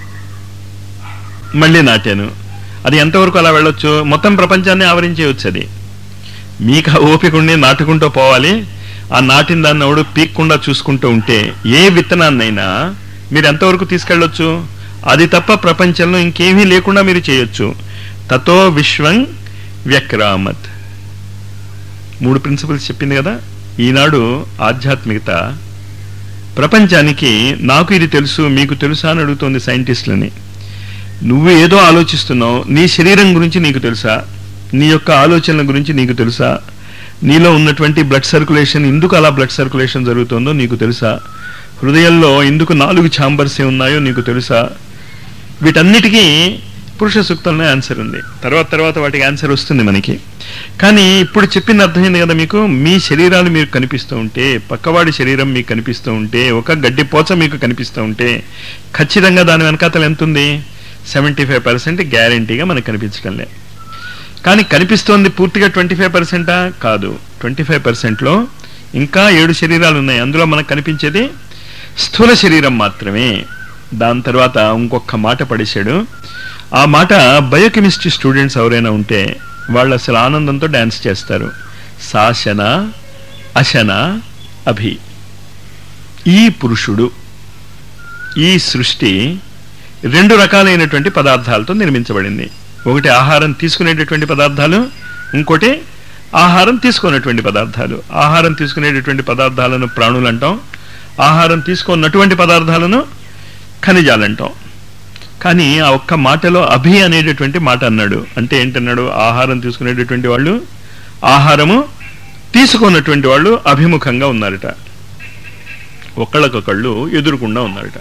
మళ్ళీ నాటాను అది ఎంతవరకు అలా వెళ్ళొచ్చు మొత్తం ప్రపంచాన్ని ఆవరించేయచ్చు అది మీకు ఆ ఓపిక ఉండి నాటుకుంటూ పోవాలి ఆ నాటిన దాన్ని ఎవడు పీక్కుండా చూసుకుంటూ ఉంటే ఏ విత్తనాన్నైనా మీరు ఎంతవరకు తీసుకెళ్ళొచ్చు అది తప్ప ప్రపంచంలో ఇంకేమీ లేకుండా మీరు చేయొచ్చు తతో విశ్వం వ్యక్రామత్ మూడు ప్రిన్సిపల్స్ చెప్పింది కదా ఈనాడు ఆధ్యాత్మికత ప్రపంచానికి నాకు ఇది తెలుసు మీకు తెలుసా అని అడుగుతోంది సైంటిస్టులని నువ్వు ఏదో ఆలోచిస్తున్నావు నీ శరీరం గురించి నీకు తెలుసా నీ యొక్క ఆలోచనల గురించి నీకు తెలుసా నీలో ఉన్నటువంటి బ్లడ్ సర్క్యులేషన్ ఎందుకు అలా బ్లడ్ సర్క్యులేషన్ జరుగుతుందో నీకు తెలుసా హృదయంలో ఎందుకు నాలుగు ఛాంబర్సే ఉన్నాయో నీకు తెలుసా వీటన్నిటికీ పురుష సూక్తంలో ఆన్సర్ ఉంది తర్వాత తర్వాత వాటికి ఆన్సర్ వస్తుంది మనకి కానీ ఇప్పుడు చెప్పింది అర్థమైంది కదా మీకు మీ శరీరాలు మీకు కనిపిస్తూ ఉంటే పక్కవాడి శరీరం మీకు కనిపిస్తూ ఉంటే ఒక గడ్డి పోచ మీకు కనిపిస్తూ ఉంటే ఖచ్చితంగా దాని వెనకాతలు ఎంత ఉంది సెవెంటీ ఫైవ్ పర్సెంట్ గ్యారంటీగా మనకు కనిపించడంలే కానీ కనిపిస్తోంది పూర్తిగా ట్వంటీ ఫైవ్ పర్సెంటా కాదు ట్వంటీ ఫైవ్ పర్సెంట్లో ఇంకా ఏడు శరీరాలు ఉన్నాయి అందులో మనకు కనిపించేది స్థూల శరీరం మాత్రమే దాని తర్వాత ఇంకొక మాట పడేశాడు ఆ మాట బయోకెమిస్ట్రీ స్టూడెంట్స్ ఎవరైనా ఉంటే వాళ్ళు అసలు ఆనందంతో డ్యాన్స్ చేస్తారు శాసన అశన అభి ఈ పురుషుడు ఈ సృష్టి రెండు రకాలైనటువంటి పదార్థాలతో నిర్మించబడింది ఒకటి ఆహారం తీసుకునేటటువంటి పదార్థాలు ఇంకోటి ఆహారం తీసుకున్నటువంటి పదార్థాలు ఆహారం తీసుకునేటటువంటి పదార్థాలను ప్రాణులు అంటాం ఆహారం తీసుకున్నటువంటి పదార్థాలను ఖనిజాలు అంటాం కానీ ఆ ఒక్క మాటలో అభి అనేటటువంటి మాట అన్నాడు అంటే ఏంటన్నాడు ఆహారం తీసుకునేటటువంటి వాళ్ళు ఆహారము తీసుకున్నటువంటి వాళ్ళు అభిముఖంగా ఉన్నారట ఒకళ్ళకొకళ్ళు ఎదురుకుండా ఉన్నారట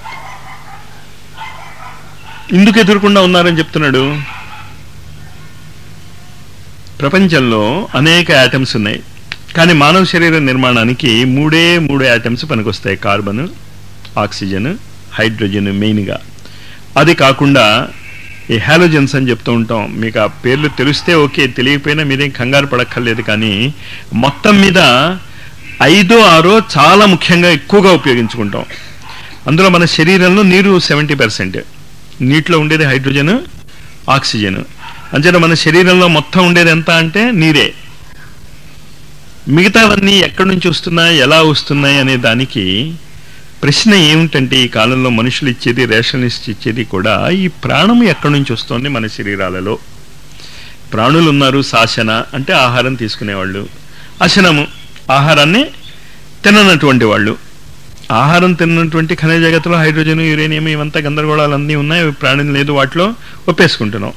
ఎందుకు ఎదురుకుండా ఉన్నారని చెప్తున్నాడు ప్రపంచంలో అనేక యాటమ్స్ ఉన్నాయి కానీ మానవ శరీర నిర్మాణానికి మూడే మూడు యాటమ్స్ పనికొస్తాయి కార్బన్ ఆక్సిజన్ హైడ్రోజన్ మెయిన్గా అది కాకుండా ఈ హాలోజన్స్ అని చెప్తూ ఉంటాం మీకు ఆ పేర్లు తెలిస్తే ఓకే తెలియకపోయినా మీరేం కంగారు పడక్కర్లేదు కానీ మొత్తం మీద ఐదో ఆరో చాలా ముఖ్యంగా ఎక్కువగా ఉపయోగించుకుంటాం అందులో మన శరీరంలో నీరు సెవెంటీ పర్సెంట్ నీటిలో ఉండేది హైడ్రోజన్ ఆక్సిజన్ అంచేత మన శరీరంలో మొత్తం ఉండేది ఎంత అంటే నీరే మిగతావన్నీ ఎక్కడి నుంచి వస్తున్నాయి ఎలా వస్తున్నాయి అనే దానికి ప్రశ్న ఏమిటంటే ఈ కాలంలో మనుషులు ఇచ్చేది రేషనిస్ట్ ఇచ్చేది కూడా ఈ ప్రాణం ఎక్కడి నుంచి వస్తుంది మన శరీరాలలో ప్రాణులు ఉన్నారు శాసన అంటే ఆహారం తీసుకునేవాళ్ళు అశనము ఆహారాన్ని తిననటువంటి వాళ్ళు ఆహారం తిన్నటువంటి ఖనిజ జగత్తులో హైడ్రోజన్ యురేనియం ఇవంతా గందరగోళాలు అన్నీ ఉన్నాయి అవి ప్రాణం లేదు వాటిలో ఒప్పేసుకుంటున్నాం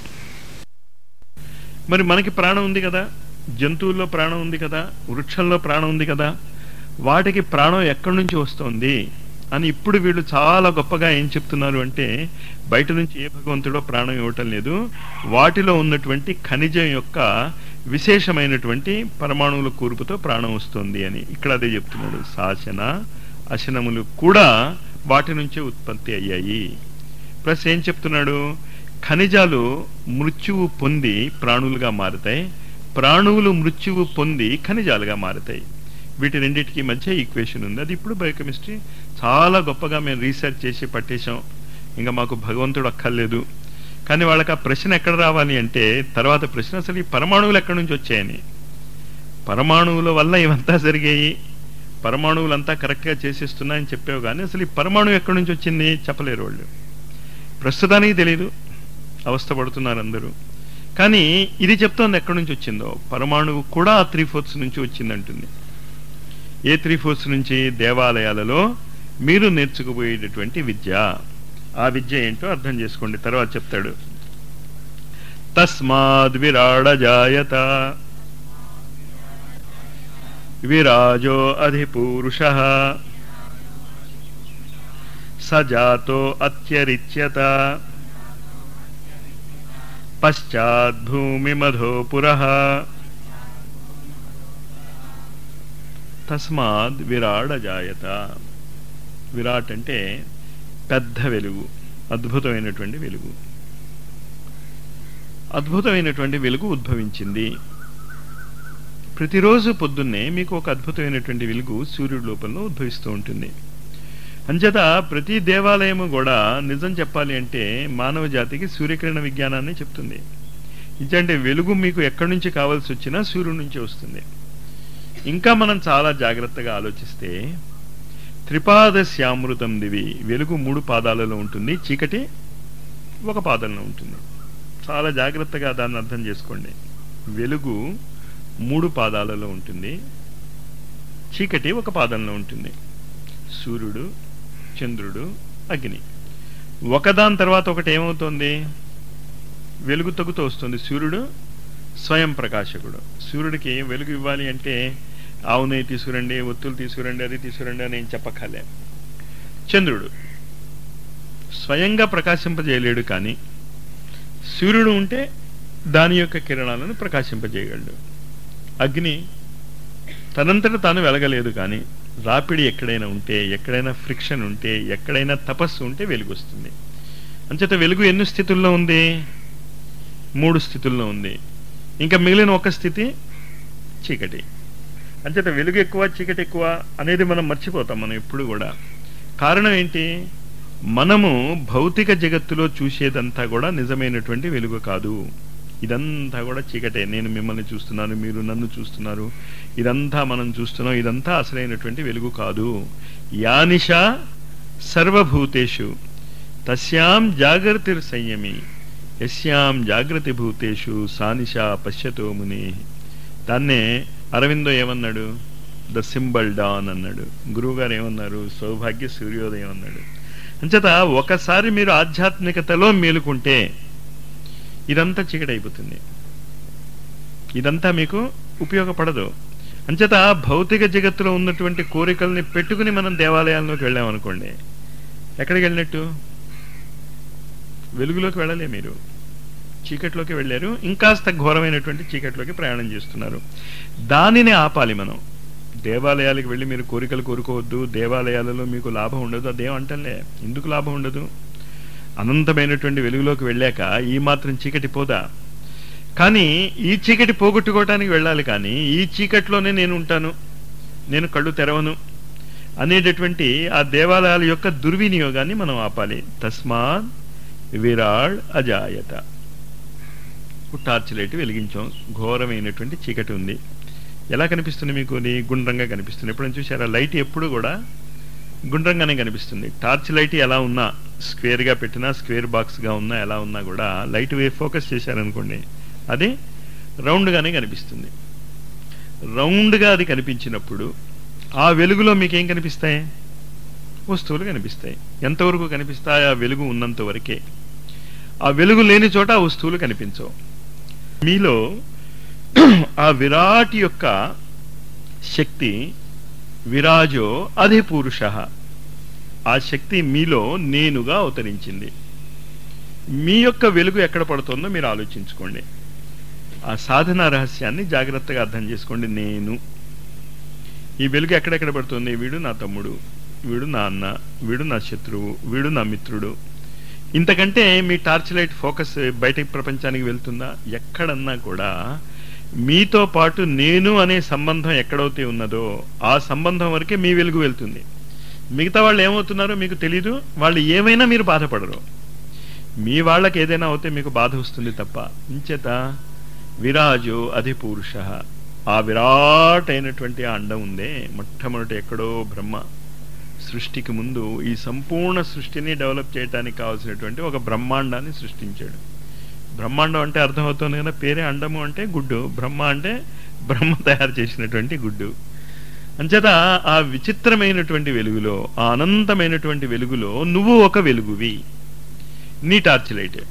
మరి మనకి ప్రాణం ఉంది కదా జంతువుల్లో ప్రాణం ఉంది కదా వృక్షంలో ప్రాణం ఉంది కదా వాటికి ప్రాణం ఎక్కడి నుంచి వస్తుంది అని ఇప్పుడు వీళ్ళు చాలా గొప్పగా ఏం చెప్తున్నారు అంటే బయట నుంచి ఏ భగవంతుడో ప్రాణం ఇవ్వటం లేదు వాటిలో ఉన్నటువంటి ఖనిజం యొక్క విశేషమైనటువంటి పరమాణువుల కూర్పుతో ప్రాణం వస్తుంది అని ఇక్కడ అదే చెప్తున్నాడు శాసన అశనములు కూడా వాటి నుంచే ఉత్పత్తి అయ్యాయి ప్లస్ ఏం చెప్తున్నాడు ఖనిజాలు మృత్యువు పొంది ప్రాణులుగా మారుతాయి ప్రాణువులు మృత్యువు పొంది ఖనిజాలుగా మారుతాయి వీటి రెండింటికి మధ్య ఈక్వేషన్ ఉంది అది ఇప్పుడు బయోకెమిస్ట్రీ చాలా గొప్పగా మేము రీసెర్చ్ చేసి పట్టేశాం ఇంకా మాకు భగవంతుడు అక్కర్లేదు కానీ వాళ్ళకి ఆ ప్రశ్న ఎక్కడ రావాలి అంటే తర్వాత ప్రశ్న అసలు ఈ పరమాణువులు ఎక్కడి నుంచి వచ్చాయని పరమాణువుల వల్ల ఇవంతా జరిగాయి పరమాణువులంతా కరెక్ట్గా చేసేస్తున్నాయని చెప్పావు కానీ అసలు ఈ పరమాణువు ఎక్కడి నుంచి వచ్చింది చెప్పలేరు వాళ్ళు ప్రస్తుతానికి తెలియదు అవస్థపడుతున్నారు అందరూ కానీ ఇది చెప్తోంది ఎక్కడి నుంచి వచ్చిందో పరమాణువు కూడా ఆ త్రీ ఫోర్త్స్ నుంచి వచ్చిందంటుంది ఏ త్రీ ఫోర్త్స్ నుంచి దేవాలయాలలో మీరు నేర్చుకుపోయేటటువంటి విద్య ఆ విద్య ఏంటో అర్థం చేసుకోండి తర్వాత చెప్తాడు తస్మాద్ విరాడ జాయత విరాజో అధిపూరుష సజాతో అత్యరిచ్యత పశ్చాద్భూమిమధో పురః తస్మాద్ విరాడ జాయత విరాట్ అంటే పెద్ద వెలుగు అద్భుతమైనటువంటి వెలుగు అద్భుతమైనటువంటి వెలుగు ఉద్భవించింది ప్రతిరోజు పొద్దున్నే మీకు ఒక అద్భుతమైనటువంటి వెలుగు సూర్యుడి లోపల ఉద్భవిస్తూ ఉంటుంది అంచేత ప్రతి దేవాలయము కూడా నిజం చెప్పాలి అంటే మానవ జాతికి సూర్యకిరణ విజ్ఞానాన్ని చెప్తుంది ఇదంటే వెలుగు మీకు ఎక్కడి నుంచి కావాల్సి వచ్చినా సూర్యుడి నుంచి వస్తుంది ఇంకా మనం చాలా జాగ్రత్తగా ఆలోచిస్తే త్రిపాద శ్యామృతం దివి వెలుగు మూడు పాదాలలో ఉంటుంది చీకటి ఒక పాదంలో ఉంటుంది చాలా జాగ్రత్తగా దాన్ని అర్థం చేసుకోండి వెలుగు మూడు పాదాలలో ఉంటుంది చీకటి ఒక పాదంలో ఉంటుంది సూర్యుడు చంద్రుడు అగ్ని ఒకదాని తర్వాత ఒకటి ఏమవుతుంది వెలుగు తగ్గుతూ వస్తుంది సూర్యుడు స్వయం ప్రకాశకుడు సూర్యుడికి వెలుగు ఇవ్వాలి అంటే ఆవు నెయ్యి తీసుకురండి ఒత్తులు తీసుకురండి అది తీసుకురండి అని ఏం చెప్పక్కర్లే చంద్రుడు స్వయంగా ప్రకాశింపజేయలేడు కానీ సూర్యుడు ఉంటే దాని యొక్క కిరణాలను ప్రకాశింపజేయగలడు అగ్ని తనంతట తాను వెలగలేదు కానీ రాపిడి ఎక్కడైనా ఉంటే ఎక్కడైనా ఫ్రిక్షన్ ఉంటే ఎక్కడైనా తపస్సు ఉంటే వెలుగు వస్తుంది అంచేత వెలుగు ఎన్ని స్థితుల్లో ఉంది మూడు స్థితుల్లో ఉంది ఇంకా మిగిలిన ఒక స్థితి చీకటి అంచేత వెలుగు ఎక్కువ చీకటి ఎక్కువ అనేది మనం మర్చిపోతాం మనం ఎప్పుడు కూడా కారణం ఏంటి మనము భౌతిక జగత్తులో చూసేదంతా కూడా నిజమైనటువంటి వెలుగు కాదు ఇదంతా కూడా చీకటే నేను మిమ్మల్ని చూస్తున్నాను మీరు నన్ను చూస్తున్నారు ఇదంతా మనం చూస్తున్నాం ఇదంతా అసలైనటువంటి వెలుగు కాదు యానిష సర్వభూతేషు తస్యాం జాగృతిర్ సంయమి యస్యాం జాగృతి భూతేషు సానిష పశ్యతో ముని దాన్నే అరవిందో ఏమన్నాడు ద సింబల్ డాన్ అన్నాడు గురువుగారు ఏమన్నారు సౌభాగ్య సూర్యోదయం అన్నాడు అంచేత ఒకసారి మీరు ఆధ్యాత్మికతలో మేలుకుంటే ఇదంతా చీకటైపోతుంది ఇదంతా మీకు ఉపయోగపడదు అంచేత భౌతిక జగత్తులో ఉన్నటువంటి కోరికల్ని పెట్టుకుని మనం దేవాలయాల్లోకి వెళ్ళామనుకోండి ఎక్కడికి వెళ్ళినట్టు వెలుగులోకి వెళ్ళలే మీరు చీకట్లోకి వెళ్ళారు ఇంకాస్త ఘోరమైనటువంటి చీకట్లోకి ప్రయాణం చేస్తున్నారు దానిని ఆపాలి మనం దేవాలయాలకు వెళ్ళి మీరు కోరికలు కోరుకోవద్దు దేవాలయాలలో మీకు లాభం ఉండదు అదేం అంటలే ఎందుకు లాభం ఉండదు అనంతమైనటువంటి వెలుగులోకి వెళ్ళాక ఈ మాత్రం చీకటి పోదా కానీ ఈ చీకటి పోగొట్టుకోవటానికి వెళ్ళాలి కానీ ఈ చీకట్లోనే నేను ఉంటాను నేను కళ్ళు తెరవను అనేటటువంటి ఆ దేవాలయాల యొక్క దుర్వినియోగాన్ని మనం ఆపాలి తస్మాత్ విరాడ్ అజాయత టార్చ్ లైట్ వెలిగించాం ఘోరమైనటువంటి చీకటి ఉంది ఎలా కనిపిస్తుంది మీకు అది గుండ్రంగా కనిపిస్తుంది ఎప్పుడైనా చూసారా లైట్ ఎప్పుడు కూడా గుండ్రంగానే కనిపిస్తుంది టార్చ్ లైట్ ఎలా ఉన్నా స్క్వేర్గా పెట్టినా స్క్వేర్ బాక్స్గా ఉన్నా ఎలా ఉన్నా కూడా లైట్ వే ఫోకస్ చేశారనుకోండి అది రౌండ్గానే కనిపిస్తుంది రౌండ్గా అది కనిపించినప్పుడు ఆ వెలుగులో మీకు ఏం కనిపిస్తాయి వస్తువులు కనిపిస్తాయి ఎంతవరకు కనిపిస్తాయి ఆ వెలుగు ఉన్నంత వరకే ఆ వెలుగు లేని చోట ఆ వస్తువులు కనిపించవు మీలో ఆ విరాట్ యొక్క శక్తి విరాజో అధిపురుష ఆ శక్తి మీలో నేనుగా అవతరించింది మీ యొక్క వెలుగు ఎక్కడ పడుతుందో మీరు ఆలోచించుకోండి ఆ సాధన రహస్యాన్ని జాగ్రత్తగా అర్థం చేసుకోండి నేను ఈ వెలుగు ఎక్కడెక్కడ పడుతుంది వీడు నా తమ్ముడు వీడు నా అన్న వీడు నా శత్రువు వీడు నా మిత్రుడు ఇంతకంటే మీ టార్చ్ లైట్ ఫోకస్ బయట ప్రపంచానికి వెళ్తుందా ఎక్కడన్నా కూడా మీతో పాటు నేను అనే సంబంధం ఎక్కడైతే ఉన్నదో ఆ సంబంధం వరకే మీ వెలుగు వెళ్తుంది మిగతా వాళ్ళు ఏమవుతున్నారో మీకు తెలీదు వాళ్ళు ఏమైనా మీరు బాధపడరు మీ వాళ్ళకి ఏదైనా అవుతే మీకు బాధ వస్తుంది తప్ప ఇంచేత విరాజు అధిపూరుష ఆ విరాట్ అయినటువంటి ఆ అండం ఉందే మొట్టమొదటి ఎక్కడో బ్రహ్మ సృష్టికి ముందు ఈ సంపూర్ణ సృష్టిని డెవలప్ చేయడానికి కావాల్సినటువంటి ఒక బ్రహ్మాండాన్ని సృష్టించాడు బ్రహ్మాండం అంటే అర్థమవుతుంది కదా పేరే అండము అంటే గుడ్డు బ్రహ్మ అంటే బ్రహ్మ తయారు చేసినటువంటి గుడ్డు అంచేత ఆ విచిత్రమైనటువంటి వెలుగులో ఆ అనంతమైనటువంటి వెలుగులో నువ్వు ఒక వెలుగువి నీ టార్చ్ లైట్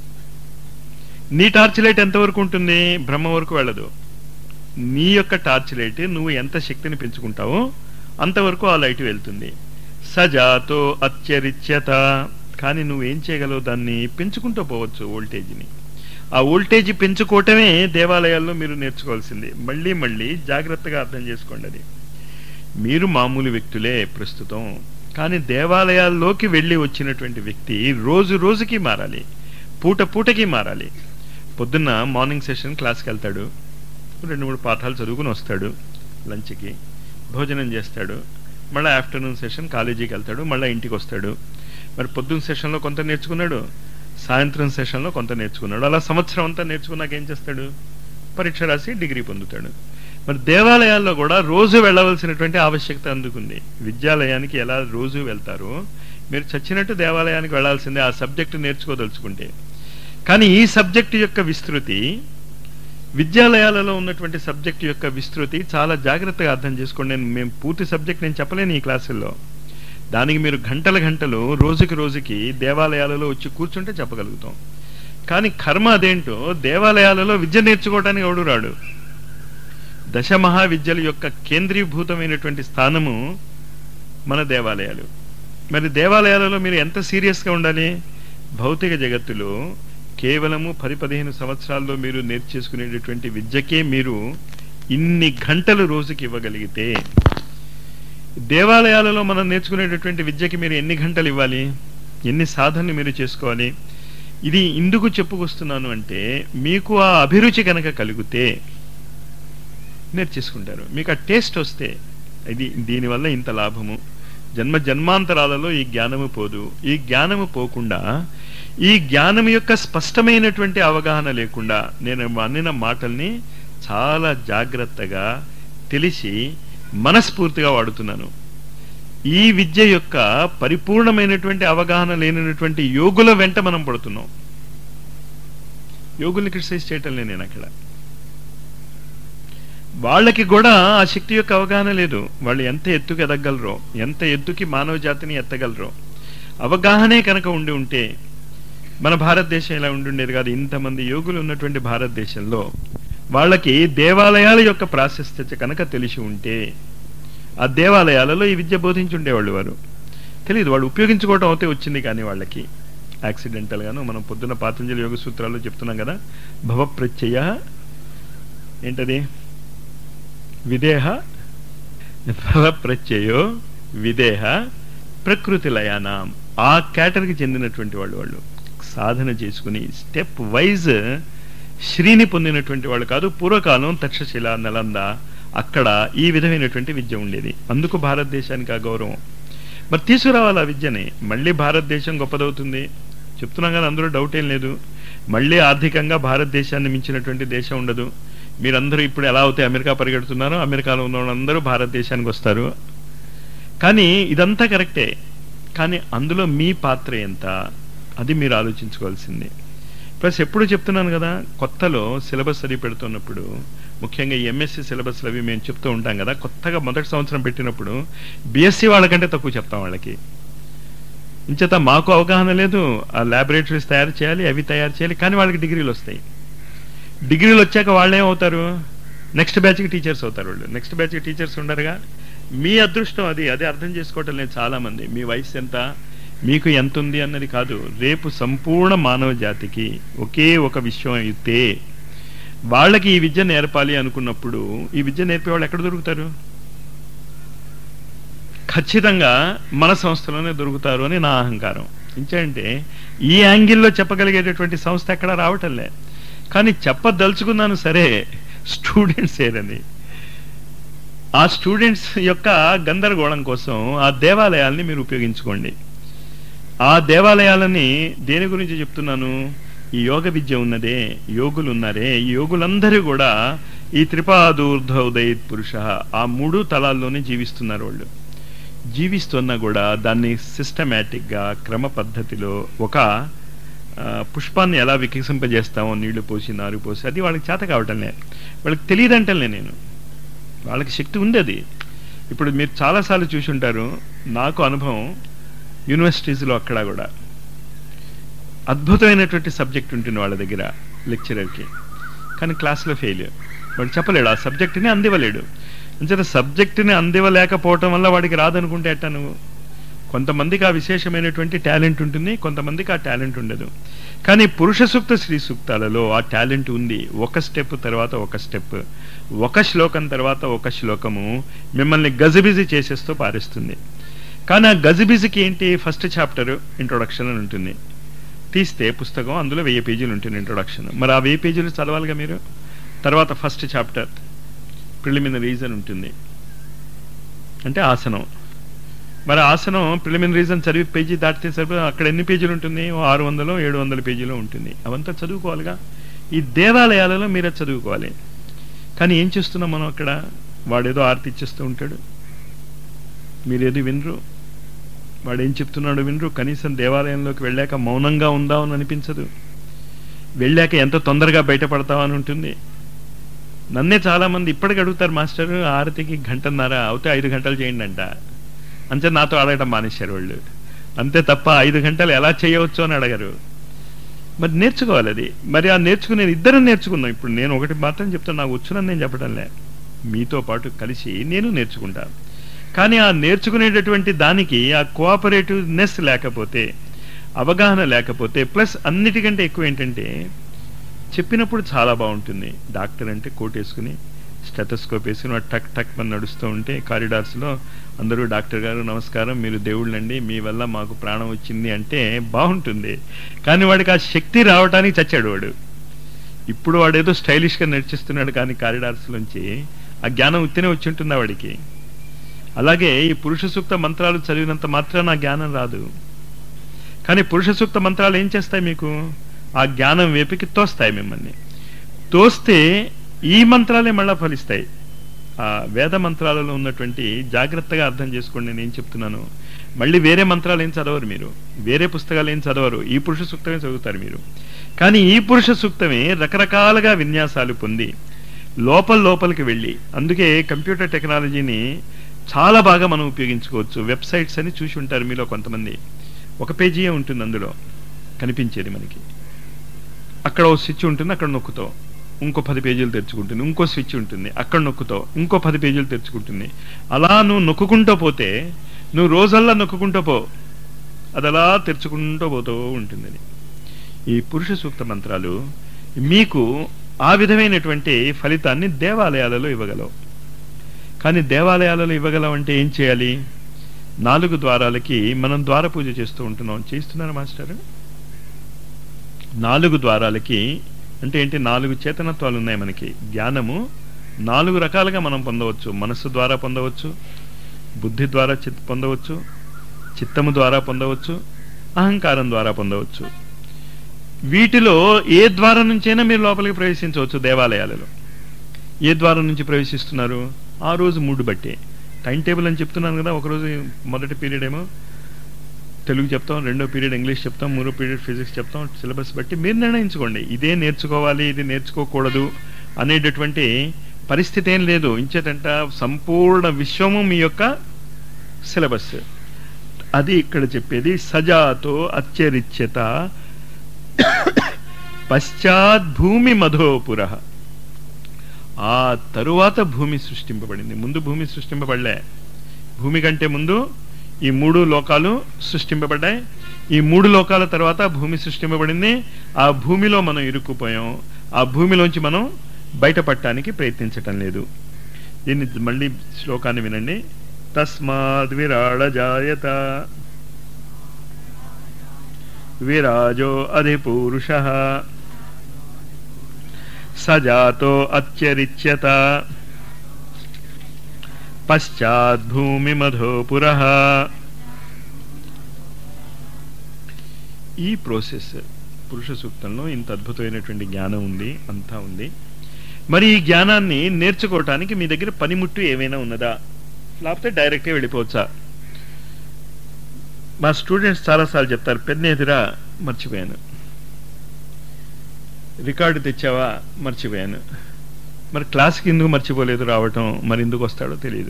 నీ టార్చ్ లైట్ ఎంతవరకు ఉంటుంది బ్రహ్మ వరకు వెళ్ళదు నీ యొక్క టార్చ్ లైట్ నువ్వు ఎంత శక్తిని పెంచుకుంటావో అంతవరకు ఆ లైట్ వెళ్తుంది సజాతో అత్యరిచ్యత కానీ నువ్వేం చేయగలవు దాన్ని పెంచుకుంటూ పోవచ్చు వోల్టేజ్ని ఆ వోల్టేజ్ పెంచుకోవటమే దేవాలయాల్లో మీరు నేర్చుకోవాల్సింది మళ్ళీ మళ్ళీ జాగ్రత్తగా అర్థం చేసుకోండి అది మీరు మామూలు వ్యక్తులే ప్రస్తుతం కానీ దేవాలయాల్లోకి వెళ్ళి వచ్చినటువంటి వ్యక్తి రోజు రోజుకి మారాలి పూట పూటకి మారాలి పొద్దున్న మార్నింగ్ సెషన్ క్లాస్కి వెళ్తాడు రెండు మూడు పాఠాలు చదువుకుని వస్తాడు లంచ్కి భోజనం చేస్తాడు మళ్ళీ ఆఫ్టర్నూన్ సెషన్ కాలేజీకి వెళ్తాడు మళ్ళీ ఇంటికి వస్తాడు మరి పొద్దున్న సెషన్లో కొంత నేర్చుకున్నాడు సాయంత్రం సెషన్లో కొంత నేర్చుకున్నాడు అలా సంవత్సరం అంతా నేర్చుకున్నాక ఏం చేస్తాడు పరీక్ష రాసి డిగ్రీ పొందుతాడు మరి దేవాలయాల్లో కూడా రోజు వెళ్ళవలసినటువంటి ఆవశ్యకత అందుకుంది విద్యాలయానికి ఎలా రోజు వెళ్తారో మీరు చచ్చినట్టు దేవాలయానికి వెళ్ళాల్సిందే ఆ సబ్జెక్టు నేర్చుకోదలుచుకుంటే కానీ ఈ సబ్జెక్టు యొక్క విస్తృతి విద్యాలయాలలో ఉన్నటువంటి సబ్జెక్ట్ యొక్క విస్తృతి చాలా జాగ్రత్తగా అర్థం చేసుకోండి నేను మేము పూర్తి సబ్జెక్ట్ నేను చెప్పలేను ఈ క్లాసుల్లో దానికి మీరు గంటల గంటలు రోజుకి రోజుకి దేవాలయాలలో వచ్చి కూర్చుంటే చెప్పగలుగుతాం కానీ కర్మ అదేంటో దేవాలయాలలో విద్య నేర్చుకోవడానికి ఎవడు రాడు దశ మహావిద్యల యొక్క కేంద్రీభూతమైనటువంటి స్థానము మన దేవాలయాలు మరి దేవాలయాలలో మీరు ఎంత సీరియస్గా ఉండాలి భౌతిక జగత్తులో కేవలము పది పదిహేను సంవత్సరాల్లో మీరు నేర్చేసుకునేటటువంటి విద్యకే మీరు ఇన్ని గంటలు రోజుకి ఇవ్వగలిగితే దేవాలయాలలో మనం నేర్చుకునేటటువంటి విద్యకి మీరు ఎన్ని గంటలు ఇవ్వాలి ఎన్ని సాధనలు మీరు చేసుకోవాలి ఇది ఇందుకు చెప్పుకొస్తున్నాను అంటే మీకు ఆ అభిరుచి కనుక కలిగితే నేర్చేసుకుంటారు మీకు ఆ టేస్ట్ వస్తే ఇది దీనివల్ల ఇంత లాభము జన్మ జన్మాంతరాలలో ఈ జ్ఞానము పోదు ఈ జ్ఞానము పోకుండా ఈ జ్ఞానం యొక్క స్పష్టమైనటువంటి అవగాహన లేకుండా నేను అన్నిన మాటల్ని చాలా జాగ్రత్తగా తెలిసి మనస్ఫూర్తిగా వాడుతున్నాను ఈ విద్య యొక్క పరిపూర్ణమైనటువంటి అవగాహన లేనటువంటి యోగుల వెంట మనం పడుతున్నాం యోగుల్ని క్రిటిసైజ్ చేయటం లేదు నేను అక్కడ వాళ్ళకి కూడా ఆ శక్తి యొక్క అవగాహన లేదు వాళ్ళు ఎంత ఎత్తుకు ఎదగలరో ఎంత ఎత్తుకి మానవ జాతిని ఎత్తగలరో అవగాహనే కనుక ఉండి ఉంటే మన భారతదేశం ఇలా ఉండుండేది కాదు ఇంతమంది యోగులు ఉన్నటువంటి భారతదేశంలో వాళ్ళకి దేవాలయాల యొక్క ప్రాశస్త్యత కనుక తెలిసి ఉంటే ఆ దేవాలయాలలో ఈ విద్య బోధించుండేవాళ్ళు వారు తెలియదు వాళ్ళు ఉపయోగించుకోవటం అయితే వచ్చింది కానీ వాళ్ళకి యాక్సిడెంటల్గాను మనం పొద్దున్న పాతంజలి యోగ సూత్రాల్లో చెప్తున్నాం కదా భవ ప్రత్యయ ఏంటది విదేహ భవ ప్రత్యయో విదేహ ప్రకృతి లయానాం ఆ కేటర్కి చెందినటువంటి వాళ్ళు వాళ్ళు సాధన చేసుకుని స్టెప్ వైజ్ శ్రీని పొందినటువంటి వాళ్ళు కాదు పూర్వకాలం తక్షశిల నలంద అక్కడ ఈ విధమైనటువంటి విద్య ఉండేది అందుకు భారతదేశానికి ఆ గౌరవం మరి తీసుకురావాలి ఆ విద్యని మళ్ళీ భారతదేశం గొప్పదవుతుంది చెప్తున్నాం కదా అందులో డౌట్ ఏం లేదు మళ్ళీ ఆర్థికంగా భారతదేశాన్ని మించినటువంటి దేశం ఉండదు మీరందరూ ఇప్పుడు ఎలా అయితే అమెరికా పరిగెడుతున్నారో అమెరికాలో ఉన్న వాళ్ళందరూ భారతదేశానికి వస్తారు కానీ ఇదంతా కరెక్టే కానీ అందులో మీ పాత్ర ఎంత అది మీరు ఆలోచించుకోవాల్సిందే ప్లస్ ఎప్పుడు చెప్తున్నాను కదా కొత్తలో సిలబస్ అది పెడుతున్నప్పుడు ముఖ్యంగా ఎంఎస్సి సిలబస్లు అవి మేము చెప్తూ ఉంటాం కదా కొత్తగా మొదటి సంవత్సరం పెట్టినప్పుడు బీఎస్సీ వాళ్ళకంటే తక్కువ చెప్తాం వాళ్ళకి ఇంచేత మాకు అవగాహన లేదు ఆ ల్యాబొరేటరీస్ తయారు చేయాలి అవి తయారు చేయాలి కానీ వాళ్ళకి డిగ్రీలు వస్తాయి డిగ్రీలు వచ్చాక వాళ్ళు ఏమవుతారు నెక్స్ట్ బ్యాచ్కి టీచర్స్ అవుతారు వాళ్ళు నెక్స్ట్ బ్యాచ్కి టీచర్స్ ఉండరుగా మీ అదృష్టం అది అది అర్థం చేసుకోవటం లేదు చాలా మంది మీ వయసు ఎంత మీకు ఎంత ఉంది అన్నది కాదు రేపు సంపూర్ణ మానవ జాతికి ఒకే ఒక విషయం అయితే వాళ్ళకి ఈ విద్య నేర్పాలి అనుకున్నప్పుడు ఈ విద్య నేర్పే వాళ్ళు ఎక్కడ దొరుకుతారు ఖచ్చితంగా మన సంస్థలోనే దొరుకుతారు అని నా అహంకారం ఇంకేంటే ఈ యాంగిల్లో చెప్పగలిగేటటువంటి సంస్థ ఎక్కడ రావటంలే కానీ చెప్పదలుచుకున్నాను సరే స్టూడెంట్స్ ఏరని ఆ స్టూడెంట్స్ యొక్క గందరగోళం కోసం ఆ దేవాలయాల్ని మీరు ఉపయోగించుకోండి ఆ దేవాలయాలని దేని గురించి చెప్తున్నాను ఈ యోగ విద్య ఉన్నదే యోగులు ఉన్నారే ఈ యోగులందరూ కూడా ఈ త్రిపాదూర్ధ ఉదయత్ పురుష ఆ మూడు తలాల్లోనే జీవిస్తున్నారు వాళ్ళు జీవిస్తున్నా కూడా దాన్ని సిస్టమేటిక్గా క్రమ పద్ధతిలో ఒక ఆ, పుష్పాన్ని ఎలా వికసింపజేస్తామో నీళ్లు పోసి నారు పోసి అది వాళ్ళకి చేత కావటంలే వాళ్ళకి తెలియదంటలే నేను వాళ్ళకి శక్తి ఉంది అది ఇప్పుడు మీరు చాలాసార్లు చూసి ఉంటారు నాకు అనుభవం యూనివర్సిటీస్లో అక్కడ కూడా అద్భుతమైనటువంటి సబ్జెక్ట్ ఉంటుంది వాళ్ళ దగ్గర లెక్చరర్కి కానీ క్లాస్లో ఫెయిల్ వాడు చెప్పలేడు ఆ సబ్జెక్ట్ని అందివ్వలేడు అంచేత సబ్జెక్టుని అందివ్వలేకపోవటం వల్ల వాడికి రాదనుకుంటే ఎట్టా నువ్వు కొంతమందికి ఆ విశేషమైనటువంటి టాలెంట్ ఉంటుంది కొంతమందికి ఆ టాలెంట్ ఉండదు కానీ పురుష సూక్త శ్రీ సూక్తాలలో ఆ టాలెంట్ ఉంది ఒక స్టెప్ తర్వాత ఒక స్టెప్ ఒక శ్లోకం తర్వాత ఒక శ్లోకము మిమ్మల్ని గజిబిజి చేసేస్తూ పారేస్తుంది కానీ ఆ గజిబిజికి ఏంటి ఫస్ట్ చాప్టర్ ఇంట్రొడక్షన్ అని ఉంటుంది తీస్తే పుస్తకం అందులో వెయ్యి పేజీలు ఉంటుంది ఇంట్రొడక్షన్ మరి ఆ వెయ్యి పేజీలు చదవాలిగా మీరు తర్వాత ఫస్ట్ చాప్టర్ ప్రిలిమినరీస్ అని ఉంటుంది అంటే ఆసనం మరి ఆసనం ప్రిలిమినరీస్ అని చదివి పేజీ దాటితే సరిపోయి అక్కడ ఎన్ని పేజీలు ఉంటుంది ఓ ఆరు వందలు ఏడు వందల పేజీలో ఉంటుంది అవంతా చదువుకోవాలిగా ఈ దేవాలయాలలో మీరు అది చదువుకోవాలి కానీ ఏం చేస్తున్నాం మనం అక్కడ వాడేదో ఆర్తి ఇచ్చేస్తూ ఉంటాడు మీరేది వినరు వాడు ఏం చెప్తున్నాడు వినరు కనీసం దేవాలయంలోకి వెళ్ళాక మౌనంగా ఉందామని అనిపించదు వెళ్ళాక ఎంత తొందరగా బయటపడతామని ఉంటుంది నన్నే చాలా మంది ఇప్పటికి అడుగుతారు మాస్టర్ ఆరతికి గంటన్నర అవుతే ఐదు గంటలు చేయండి అంట అంతే నాతో అడగటం మానేశారు వాళ్ళు అంతే తప్ప ఐదు గంటలు ఎలా చేయవచ్చు అని అడగరు మరి నేర్చుకోవాలి అది మరి ఆ నేర్చుకునే ఇద్దరం నేర్చుకున్నాం ఇప్పుడు నేను ఒకటి మాత్రం చెప్తాను నాకు వచ్చునని నేను చెప్పడంలే మీతో పాటు కలిసి నేను నేర్చుకుంటా కానీ ఆ నేర్చుకునేటటువంటి దానికి ఆ కోఆపరేటివ్నెస్ లేకపోతే అవగాహన లేకపోతే ప్లస్ అన్నిటికంటే ఎక్కువ ఏంటంటే చెప్పినప్పుడు చాలా బాగుంటుంది డాక్టర్ అంటే కోట్ వేసుకుని స్టెటస్కోప్ వేసుకుని వాడు టక్ టక్ మన నడుస్తూ ఉంటే కారిడార్స్లో అందరూ డాక్టర్ గారు నమస్కారం మీరు దేవుళ్ళండి మీ వల్ల మాకు ప్రాణం వచ్చింది అంటే బాగుంటుంది కానీ వాడికి ఆ శక్తి రావటానికి చచ్చాడు వాడు ఇప్పుడు వాడు ఏదో స్టైలిష్గా నడిచిస్తున్నాడు కానీ కారిడార్స్లోంచి ఆ జ్ఞానం ఉత్తినే వచ్చి ఉంటుందా వాడికి అలాగే ఈ పురుష సూక్త మంత్రాలు చదివినంత మాత్రాన ఆ జ్ఞానం రాదు కానీ పురుష సూక్త మంత్రాలు ఏం చేస్తాయి మీకు ఆ జ్ఞానం వేపికి తోస్తాయి మిమ్మల్ని తోస్తే ఈ మంత్రాలే మళ్ళా ఫలిస్తాయి ఆ వేద మంత్రాలలో ఉన్నటువంటి జాగ్రత్తగా అర్థం చేసుకోండి నేను ఏం చెప్తున్నాను మళ్ళీ వేరే మంత్రాలు ఏం చదవరు మీరు వేరే పుస్తకాలు ఏం చదవరు ఈ పురుష సూక్తమే చదువుతారు మీరు కానీ ఈ పురుష సూక్తమే రకరకాలుగా విన్యాసాలు పొంది లోపల లోపలికి వెళ్ళి అందుకే కంప్యూటర్ టెక్నాలజీని చాలా బాగా మనం ఉపయోగించుకోవచ్చు వెబ్సైట్స్ అని చూసి ఉంటారు మీలో కొంతమంది ఒక పేజీయే ఉంటుంది అందులో కనిపించేది మనకి అక్కడ ఓ స్విచ్ ఉంటుంది అక్కడ నొక్కుతావు ఇంకో పది పేజీలు తెరుచుకుంటుంది ఇంకో స్విచ్ ఉంటుంది అక్కడ నొక్కుతావు ఇంకో పది పేజీలు తెరుచుకుంటుంది అలా నువ్వు నొక్కుంటూ పోతే నువ్వు రోజల్లా నొక్కుంటూ పో అది అలా తెరుచుకుంటూ పోతూ ఉంటుంది అది. ఈ పురుష సూక్త మంత్రాలు మీకు ఆ విధమైనటువంటి ఫలితాన్ని దేవాలయాలలో ఇవ్వగలవు కానీ దేవాలయాలలో ఇవ్వగలవంటే ఏం చేయాలి నాలుగు ద్వారాలకి మనం ద్వార పూజ చేస్తూ ఉంటున్నాం చేస్తున్నారు మాస్టర్ నాలుగు ద్వారాలకి అంటే ఏంటి నాలుగు చేతనత్వాలు ఉన్నాయి మనకి జ్ఞానము నాలుగు రకాలుగా మనం పొందవచ్చు మనస్సు ద్వారా పొందవచ్చు బుద్ధి ద్వారా చిత్ పొందవచ్చు చిత్తము ద్వారా పొందవచ్చు అహంకారం ద్వారా పొందవచ్చు వీటిలో ఏ ద్వారం నుంచైనా మీరు లోపలికి ప్రవేశించవచ్చు దేవాలయాలలో ఏ ద్వారం నుంచి ప్రవేశిస్తున్నారు ఆ రోజు మూడు బట్టి టైం టేబుల్ అని చెప్తున్నాను కదా ఒకరోజు మొదటి పీరియడ్ ఏమో తెలుగు చెప్తాం రెండో పీరియడ్ ఇంగ్లీష్ చెప్తాం మూడో పీరియడ్ ఫిజిక్స్ చెప్తాం సిలబస్ బట్టి మీరు నిర్ణయించుకోండి ఇదే నేర్చుకోవాలి ఇది నేర్చుకోకూడదు అనేటటువంటి పరిస్థితి ఏం లేదు ఇంచేతంట సంపూర్ణ విశ్వము మీ యొక్క సిలబస్ అది ఇక్కడ చెప్పేది సజాతో అత్యరిచ్యత పశ్చాత్ భూమి మధోపుర ఆ తరువాత భూమి సృష్టింపబడింది ముందు భూమి సృష్టింపబడలే భూమి కంటే ముందు ఈ మూడు లోకాలు సృష్టింపబడ్డాయి ఈ మూడు లోకాల తర్వాత భూమి సృష్టింపబడింది ఆ భూమిలో మనం ఇరుక్కుపోయాం ఆ భూమిలోంచి మనం బయటపడటానికి ప్రయత్నించటం లేదు దీన్ని మళ్ళీ శ్లోకాన్ని వినండి తస్మాద్ విరాడ జాయత విరాజో అధిపూరుష సజాతో అత్యరిచ్యత పశ్చాద్భూమి మధోపుర ఈ ప్రాసెస్ పురుష సూక్తంలో ఇంత అద్భుతమైనటువంటి జ్ఞానం ఉంది అంతా ఉంది మరి ఈ జ్ఞానాన్ని నేర్చుకోవటానికి మీ దగ్గర పనిముట్టు ఏమైనా ఉన్నదా లేకపోతే డైరెక్ట్గా వెళ్ళిపోవచ్చా మా స్టూడెంట్స్ చాలాసార్లు చెప్తారు పెన్ ఎదురా మర్చిపోయాను రికార్డు తెచ్చావా మర్చిపోయాను మరి క్లాస్కి ఎందుకు మర్చిపోలేదు రావటం మరి ఎందుకు వస్తాడో తెలియదు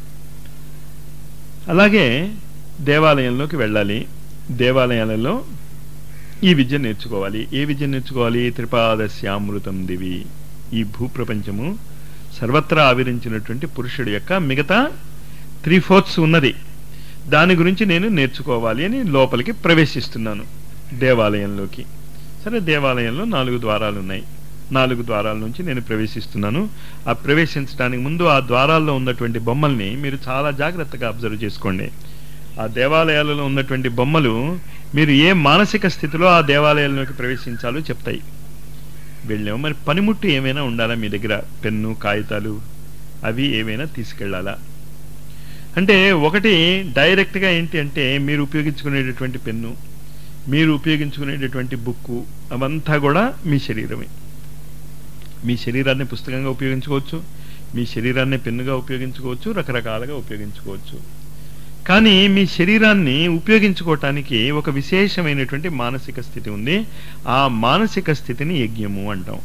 అలాగే దేవాలయంలోకి వెళ్ళాలి దేవాలయాలలో ఈ విద్య నేర్చుకోవాలి ఏ విద్య నేర్చుకోవాలి త్రిపాదశ్యామృతం దివి ఈ భూప్రపంచము సర్వత్రా ఆవిరించినటువంటి పురుషుడి యొక్క మిగతా త్రీ ఫోర్త్స్ ఉన్నది దాని గురించి నేను నేర్చుకోవాలి అని లోపలికి ప్రవేశిస్తున్నాను దేవాలయంలోకి సరే దేవాలయంలో నాలుగు ద్వారాలు ఉన్నాయి నాలుగు ద్వారాల నుంచి నేను ప్రవేశిస్తున్నాను ఆ ప్రవేశించడానికి ముందు ఆ ద్వారాల్లో ఉన్నటువంటి బొమ్మల్ని మీరు చాలా జాగ్రత్తగా అబ్జర్వ్ చేసుకోండి ఆ దేవాలయాలలో ఉన్నటువంటి బొమ్మలు మీరు ఏ మానసిక స్థితిలో ఆ దేవాలయాల్లోకి ప్రవేశించాలో చెప్తాయి వెళ్ళాము మరి పనిముట్టు ఏమైనా ఉండాలా మీ దగ్గర పెన్ను కాగితాలు అవి ఏమైనా తీసుకెళ్ళాలా అంటే ఒకటి డైరెక్ట్గా ఏంటి అంటే మీరు ఉపయోగించుకునేటటువంటి పెన్ను మీరు ఉపయోగించుకునేటటువంటి బుక్కు అవంతా కూడా మీ శరీరమే మీ శరీరాన్ని పుస్తకంగా ఉపయోగించుకోవచ్చు మీ శరీరాన్ని పెన్నుగా ఉపయోగించుకోవచ్చు రకరకాలుగా ఉపయోగించుకోవచ్చు కానీ మీ శరీరాన్ని ఉపయోగించుకోవటానికి ఒక విశేషమైనటువంటి మానసిక స్థితి ఉంది ఆ మానసిక స్థితిని యజ్ఞము అంటాం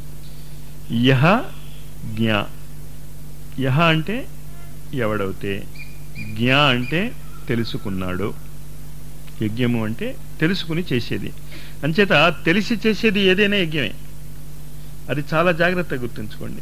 యహ జ్ఞ యహ అంటే ఎవడవుతే జ్ఞ అంటే తెలుసుకున్నాడు యజ్ఞము అంటే తెలుసుకుని చేసేది అంచేత తెలిసి చేసేది ఏదైనా యజ్ఞమే అది చాలా జాగ్రత్తగా గుర్తుంచుకోండి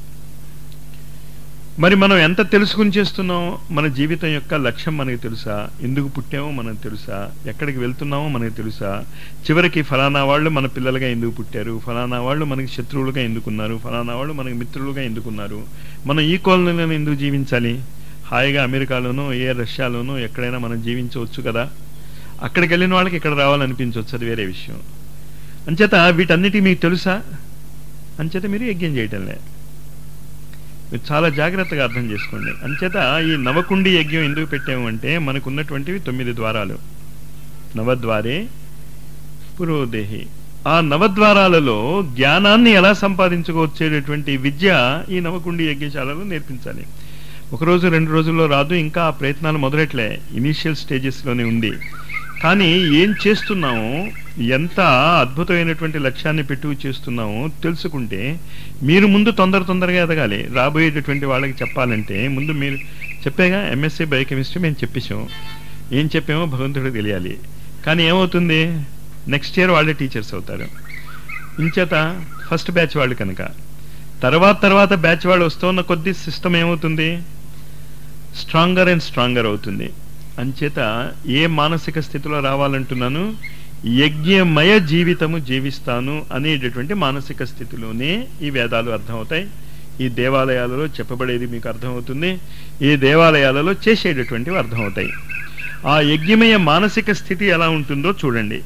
మరి మనం ఎంత తెలుసుకుని చేస్తున్నామో మన జీవితం యొక్క లక్ష్యం మనకి తెలుసా ఎందుకు పుట్టామో మనకు తెలుసా ఎక్కడికి వెళ్తున్నామో మనకు తెలుసా చివరికి ఫలానా వాళ్ళు మన పిల్లలుగా ఎందుకు పుట్టారు ఫలానా వాళ్ళు మనకి శత్రువులుగా ఎందుకున్నారు ఫలానా వాళ్ళు మనకి మిత్రులుగా ఎందుకున్నారు మనం ఈ కాలనీలో ఎందుకు జీవించాలి హాయిగా అమెరికాలోనో ఏ రష్యాలోనో ఎక్కడైనా మనం జీవించవచ్చు కదా అక్కడికి వెళ్ళిన వాళ్ళకి ఇక్కడ రావాలనిపించవచ్చు అది వేరే విషయం అంచేత వీటన్నిటి మీకు తెలుసా అంచేత మీరు యజ్ఞం చేయటంలే మీరు చాలా జాగ్రత్తగా అర్థం చేసుకోండి అంచేత ఈ నవకుండి యజ్ఞం ఎందుకు పెట్టాము అంటే మనకు ఉన్నటువంటివి తొమ్మిది ద్వారాలు నవద్వారే పురోదేహి ఆ నవద్వారాలలో జ్ఞానాన్ని ఎలా సంపాదించుకోవచ్చేటటువంటి విద్య ఈ నవకుండి యజ్ఞశాలలో నేర్పించాలి ఒక రోజు రెండు రోజుల్లో రాదు ఇంకా ఆ ప్రయత్నాలు మొదలెట్లే ఇనీషియల్ స్టేజెస్లోనే ఉంది కానీ ఏం చేస్తున్నామో ఎంత అద్భుతమైనటువంటి లక్ష్యాన్ని పెట్టుకు చేస్తున్నామో తెలుసుకుంటే మీరు ముందు తొందర తొందరగా ఎదగాలి రాబోయేటటువంటి వాళ్ళకి చెప్పాలంటే ముందు మీరు చెప్పేగా ఎంఎస్సీ బయోకెమిస్ట్రీ మేము చెప్పేసాం ఏం చెప్పామో భగవంతుడికి తెలియాలి కానీ ఏమవుతుంది నెక్స్ట్ ఇయర్ వాళ్ళే టీచర్స్ అవుతారు ఇంచేత ఫస్ట్ బ్యాచ్ వాళ్ళు కనుక తర్వాత తర్వాత బ్యాచ్ వాళ్ళు వస్తున్న కొద్ది సిస్టమ్ ఏమవుతుంది స్ట్రాంగర్ అండ్ స్ట్రాంగర్ అవుతుంది అంచేత ఏ మానసిక స్థితిలో రావాలంటున్నాను యజ్ఞమయ జీవితము జీవిస్తాను అనేటటువంటి మానసిక స్థితిలోనే ఈ వేదాలు అర్థమవుతాయి ఈ దేవాలయాలలో చెప్పబడేది మీకు అర్థమవుతుంది ఈ దేవాలయాలలో చేసేటటువంటివి అర్థమవుతాయి ఆ యజ్ఞమయ మానసిక స్థితి ఎలా ఉంటుందో చూడండి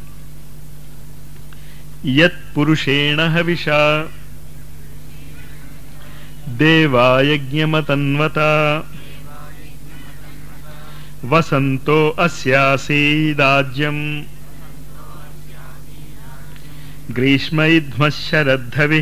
యత్ పురుషేణ హవిష దేవాయజ్ఞమతన్వత వసంతో అస్యాసీదాజ్యం గ్రీష్మైధ్మశరద్ధవి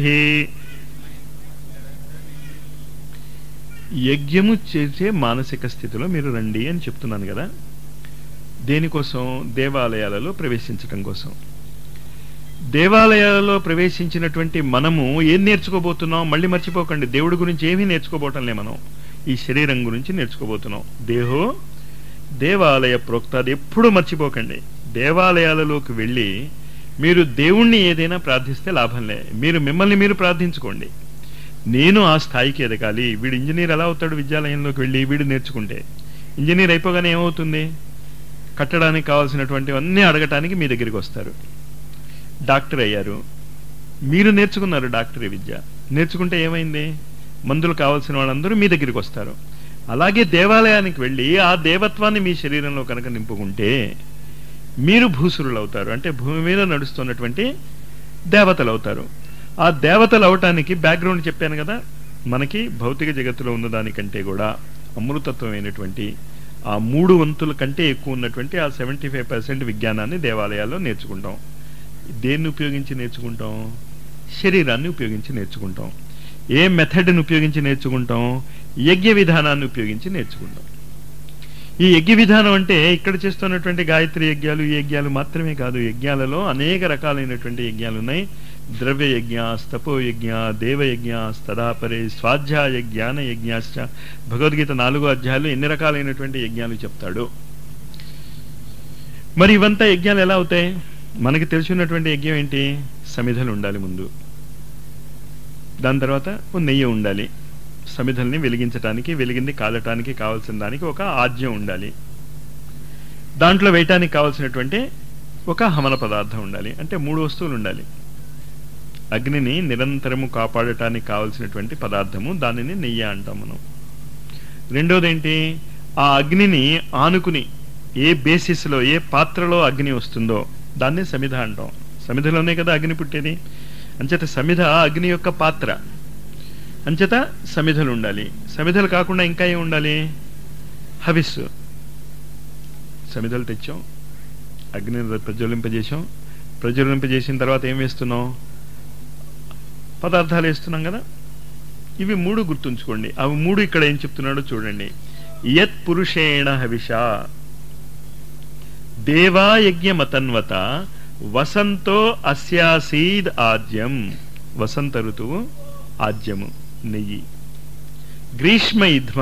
యజ్ఞము చేసే మానసిక స్థితిలో మీరు రండి అని చెప్తున్నాను కదా దేనికోసం దేవాలయాలలో ప్రవేశించటం కోసం దేవాలయాలలో ప్రవేశించినటువంటి మనము ఏం నేర్చుకోబోతున్నాం మళ్ళీ మర్చిపోకండి దేవుడి గురించి ఏమీ నేర్చుకోబోటంలే మనం ఈ శరీరం గురించి నేర్చుకోబోతున్నాం దేహో దేవాలయ ప్రోక్త అది ఎప్పుడూ మర్చిపోకండి దేవాలయాలలోకి వెళ్ళి మీరు దేవుణ్ణి ఏదైనా ప్రార్థిస్తే లాభంలే మీరు మిమ్మల్ని మీరు ప్రార్థించుకోండి నేను ఆ స్థాయికి ఎదగాలి వీడు ఇంజనీర్ ఎలా అవుతాడు విద్యాలయంలోకి వెళ్ళి వీడు నేర్చుకుంటే ఇంజనీర్ అయిపోగానే ఏమవుతుంది కట్టడానికి కావాల్సినటువంటివన్నీ అడగటానికి మీ దగ్గరికి వస్తారు డాక్టర్ అయ్యారు మీరు నేర్చుకున్నారు డాక్టరీ విద్య నేర్చుకుంటే ఏమైంది మందులు కావాల్సిన వాళ్ళందరూ మీ దగ్గరికి వస్తారు అలాగే దేవాలయానికి వెళ్ళి ఆ దేవత్వాన్ని మీ శరీరంలో కనుక నింపుకుంటే మీరు భూసురులు అవుతారు అంటే భూమి మీద నడుస్తున్నటువంటి దేవతలు అవుతారు ఆ దేవతలు అవటానికి బ్యాక్గ్రౌండ్ చెప్పాను కదా మనకి భౌతిక జగత్తులో ఉన్న దానికంటే కూడా అమృతత్వమైనటువంటి ఆ మూడు వంతుల కంటే ఎక్కువ ఉన్నటువంటి ఆ సెవెంటీ ఫైవ్ పర్సెంట్ విజ్ఞానాన్ని దేవాలయాల్లో నేర్చుకుంటాం దేన్ని ఉపయోగించి నేర్చుకుంటాం శరీరాన్ని ఉపయోగించి నేర్చుకుంటాం ఏ మెథడ్ని ఉపయోగించి నేర్చుకుంటాం యజ్ఞ విధానాన్ని ఉపయోగించి నేర్చుకుంటాం ఈ యజ్ఞ విధానం అంటే ఇక్కడ చేస్తున్నటువంటి గాయత్రి యజ్ఞాలు ఈ యజ్ఞాలు మాత్రమే కాదు యజ్ఞాలలో అనేక రకాలైనటువంటి యజ్ఞాలు ఉన్నాయి ద్రవ్య యజ్ఞ స్తపో యజ్ఞ దేవయజ్ఞ తదాపరే స్వాధ్యాయ జ్ఞాన యజ్ఞాశ్చ భగవద్గీత నాలుగో అధ్యాయాలు ఎన్ని రకాలైనటువంటి యజ్ఞాలు చెప్తాడు మరి ఇవంతా యజ్ఞాలు ఎలా అవుతాయి మనకి తెలిసినటువంటి యజ్ఞం ఏంటి సమిధలు ఉండాలి ముందు దాని తర్వాత ఓ నెయ్యి ఉండాలి సమిధల్ని వెలిగించటానికి వెలిగింది కాలటానికి కావాల్సిన దానికి ఒక ఆజ్యం ఉండాలి దాంట్లో వేయటానికి కావాల్సినటువంటి ఒక హమన పదార్థం ఉండాలి అంటే మూడు వస్తువులు ఉండాలి అగ్నిని నిరంతరము కాపాడటానికి కావలసినటువంటి పదార్థము దానిని నెయ్యి అంటాం మనం రెండోది ఏంటి ఆ అగ్నిని ఆనుకుని ఏ బేసిస్లో ఏ పాత్రలో అగ్ని వస్తుందో దాన్ని సమిధ అంటాం సమిధలోనే కదా అగ్ని పుట్టేది అంచేత సమిధ అగ్ని యొక్క పాత్ర అంచేత సమిధలు ఉండాలి సమిధలు కాకుండా ఇంకా ఏం ఉండాలి హవిస్సు సమిధలు తెచ్చాం అగ్నిని ప్రజ్వలింపజేసాం ప్రజ్వలింపజేసిన తర్వాత ఏం వేస్తున్నాం పదార్థాలు వేస్తున్నాం కదా ఇవి మూడు గుర్తుంచుకోండి అవి మూడు ఇక్కడ ఏం చెప్తున్నాడో చూడండి యత్ పురుషేణ హవిష దేవాయజ్ఞమతన్వత వసంతో అస్యాసీద్ ఆద్యం వసంత ఋతువు ఆద్యము నెయ్యి గ్రీష్మ ఇధ్మ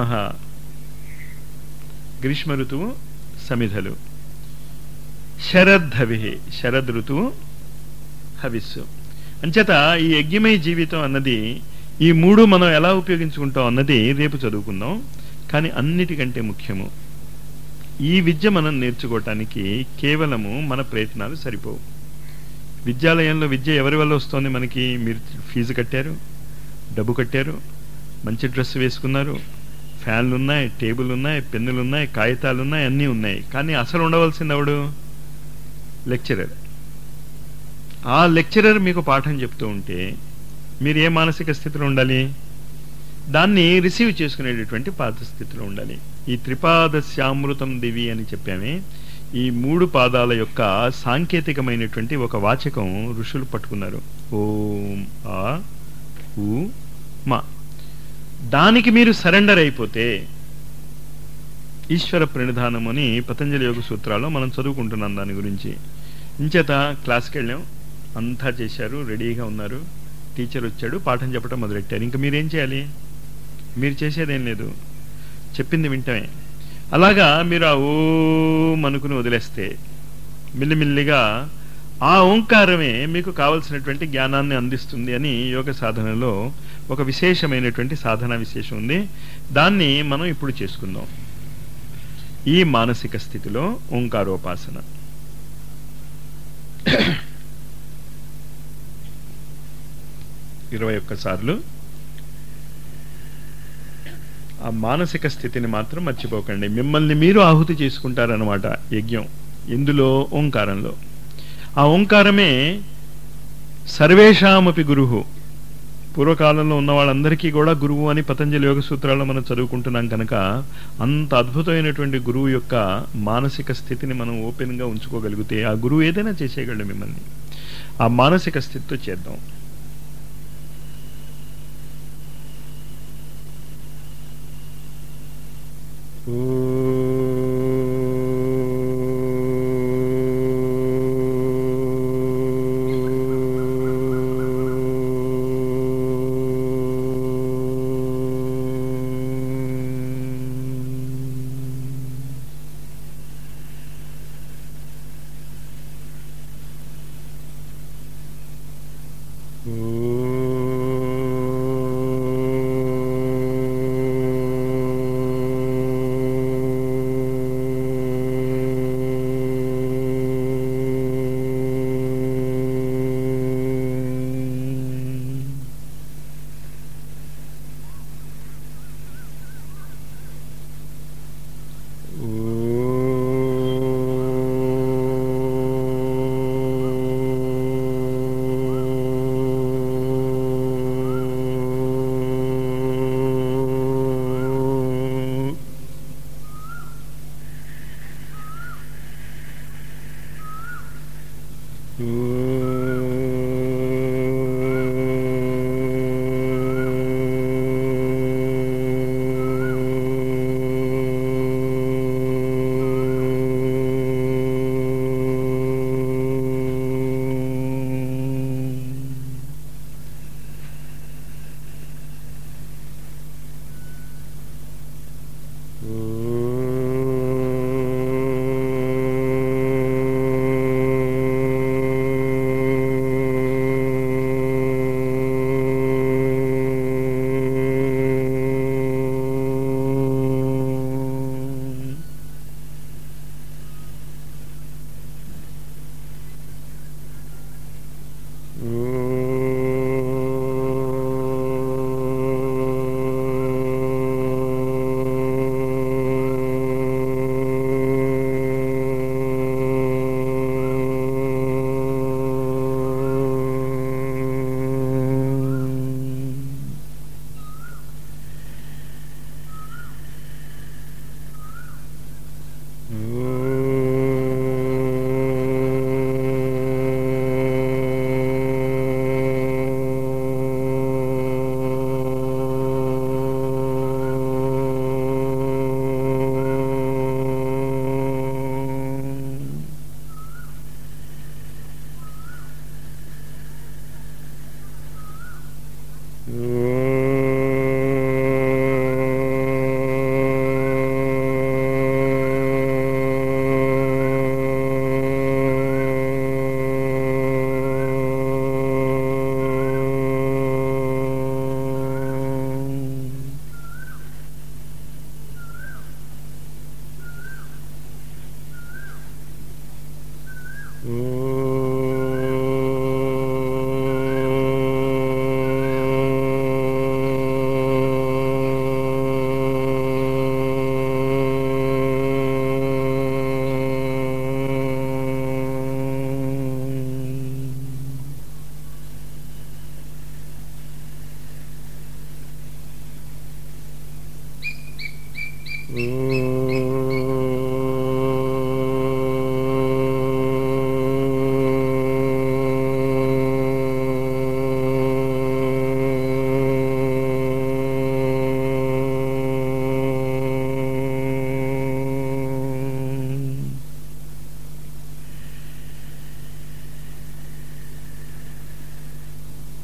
గ్రీష్మ ఋతువు సమిధలు శరద్ధవి శరద్ ఋతువు హవిస్సు అంచేత ఈ యజ్ఞమయ జీవితం అన్నది ఈ మూడు మనం ఎలా ఉపయోగించుకుంటాం అన్నది రేపు చదువుకుందాం కానీ అన్నిటికంటే ముఖ్యము ఈ విద్య మనం నేర్చుకోవటానికి కేవలము మన ప్రయత్నాలు సరిపోవు విద్యాలయంలో విద్య ఎవరి వల్ల వస్తుంది మనకి మీరు ఫీజు కట్టారు డబ్బు కట్టారు మంచి డ్రెస్ వేసుకున్నారు ఫ్యాన్లు ఉన్నాయి టేబుల్ ఉన్నాయి పెన్నులు ఉన్నాయి కాగితాలు ఉన్నాయి అన్నీ ఉన్నాయి కానీ అసలు ఉండవలసింది ఎవడు లెక్చరర్ ఆ లెక్చరర్ మీకు పాఠం చెప్తూ ఉంటే మీరు ఏ మానసిక స్థితిలో ఉండాలి దాన్ని రిసీవ్ చేసుకునేటటువంటి పాత స్థితిలో ఉండాలి ఈ త్రిపాద శ్యామృతం దివి అని చెప్పామే ఈ మూడు పాదాల యొక్క సాంకేతికమైనటువంటి ఒక వాచకం ఋషులు పట్టుకున్నారు ఓం ఆ ఉ మా దానికి మీరు సరెండర్ అయిపోతే ఈశ్వర ప్రణిధానం అని పతంజలి యోగ సూత్రాల్లో మనం చదువుకుంటున్నాం దాని గురించి ఇంచేత క్లాస్కి వెళ్ళాం అంతా చేశారు రెడీగా ఉన్నారు టీచర్ వచ్చాడు పాఠం చెప్పడం మొదలెట్టారు ఇంకా మీరేం చేయాలి మీరు చేసేదేం లేదు చెప్పింది వింటమే అలాగా మీరు ఆ ఓం అనుకుని వదిలేస్తే మిల్లిమిల్లిగా ఆ ఓంకారమే మీకు కావలసినటువంటి జ్ఞానాన్ని అందిస్తుంది అని యోగ సాధనలో ఒక విశేషమైనటువంటి సాధన విశేషం ఉంది దాన్ని మనం ఇప్పుడు చేసుకుందాం ఈ మానసిక స్థితిలో ఓంకారోపాసన ఇరవై ఒక్కసార్లు ఆ మానసిక స్థితిని మాత్రం మర్చిపోకండి మిమ్మల్ని మీరు ఆహుతి చేసుకుంటారనమాట యజ్ఞం ఎందులో ఓంకారంలో ఆ ఓంకారమే సర్వేషామపి గురువు పూర్వకాలంలో ఉన్న వాళ్ళందరికీ కూడా గురువు అని పతంజలి యోగ సూత్రాల్లో మనం చదువుకుంటున్నాం కనుక అంత అద్భుతమైనటువంటి గురువు యొక్క మానసిక స్థితిని మనం ఓపెన్గా ఉంచుకోగలిగితే ఆ గురువు ఏదైనా చేసేయగలడు మిమ్మల్ని ఆ మానసిక స్థితితో చేద్దాం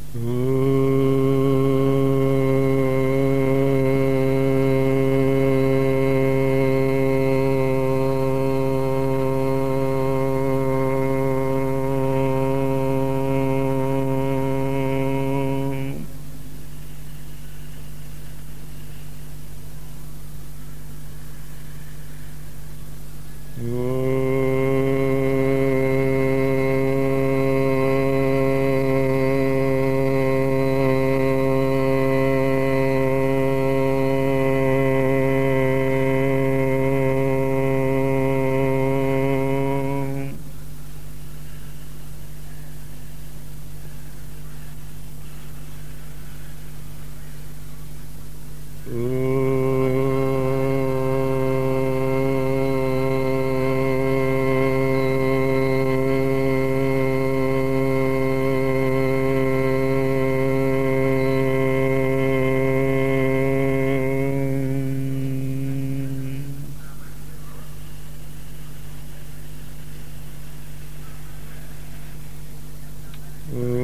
ఓ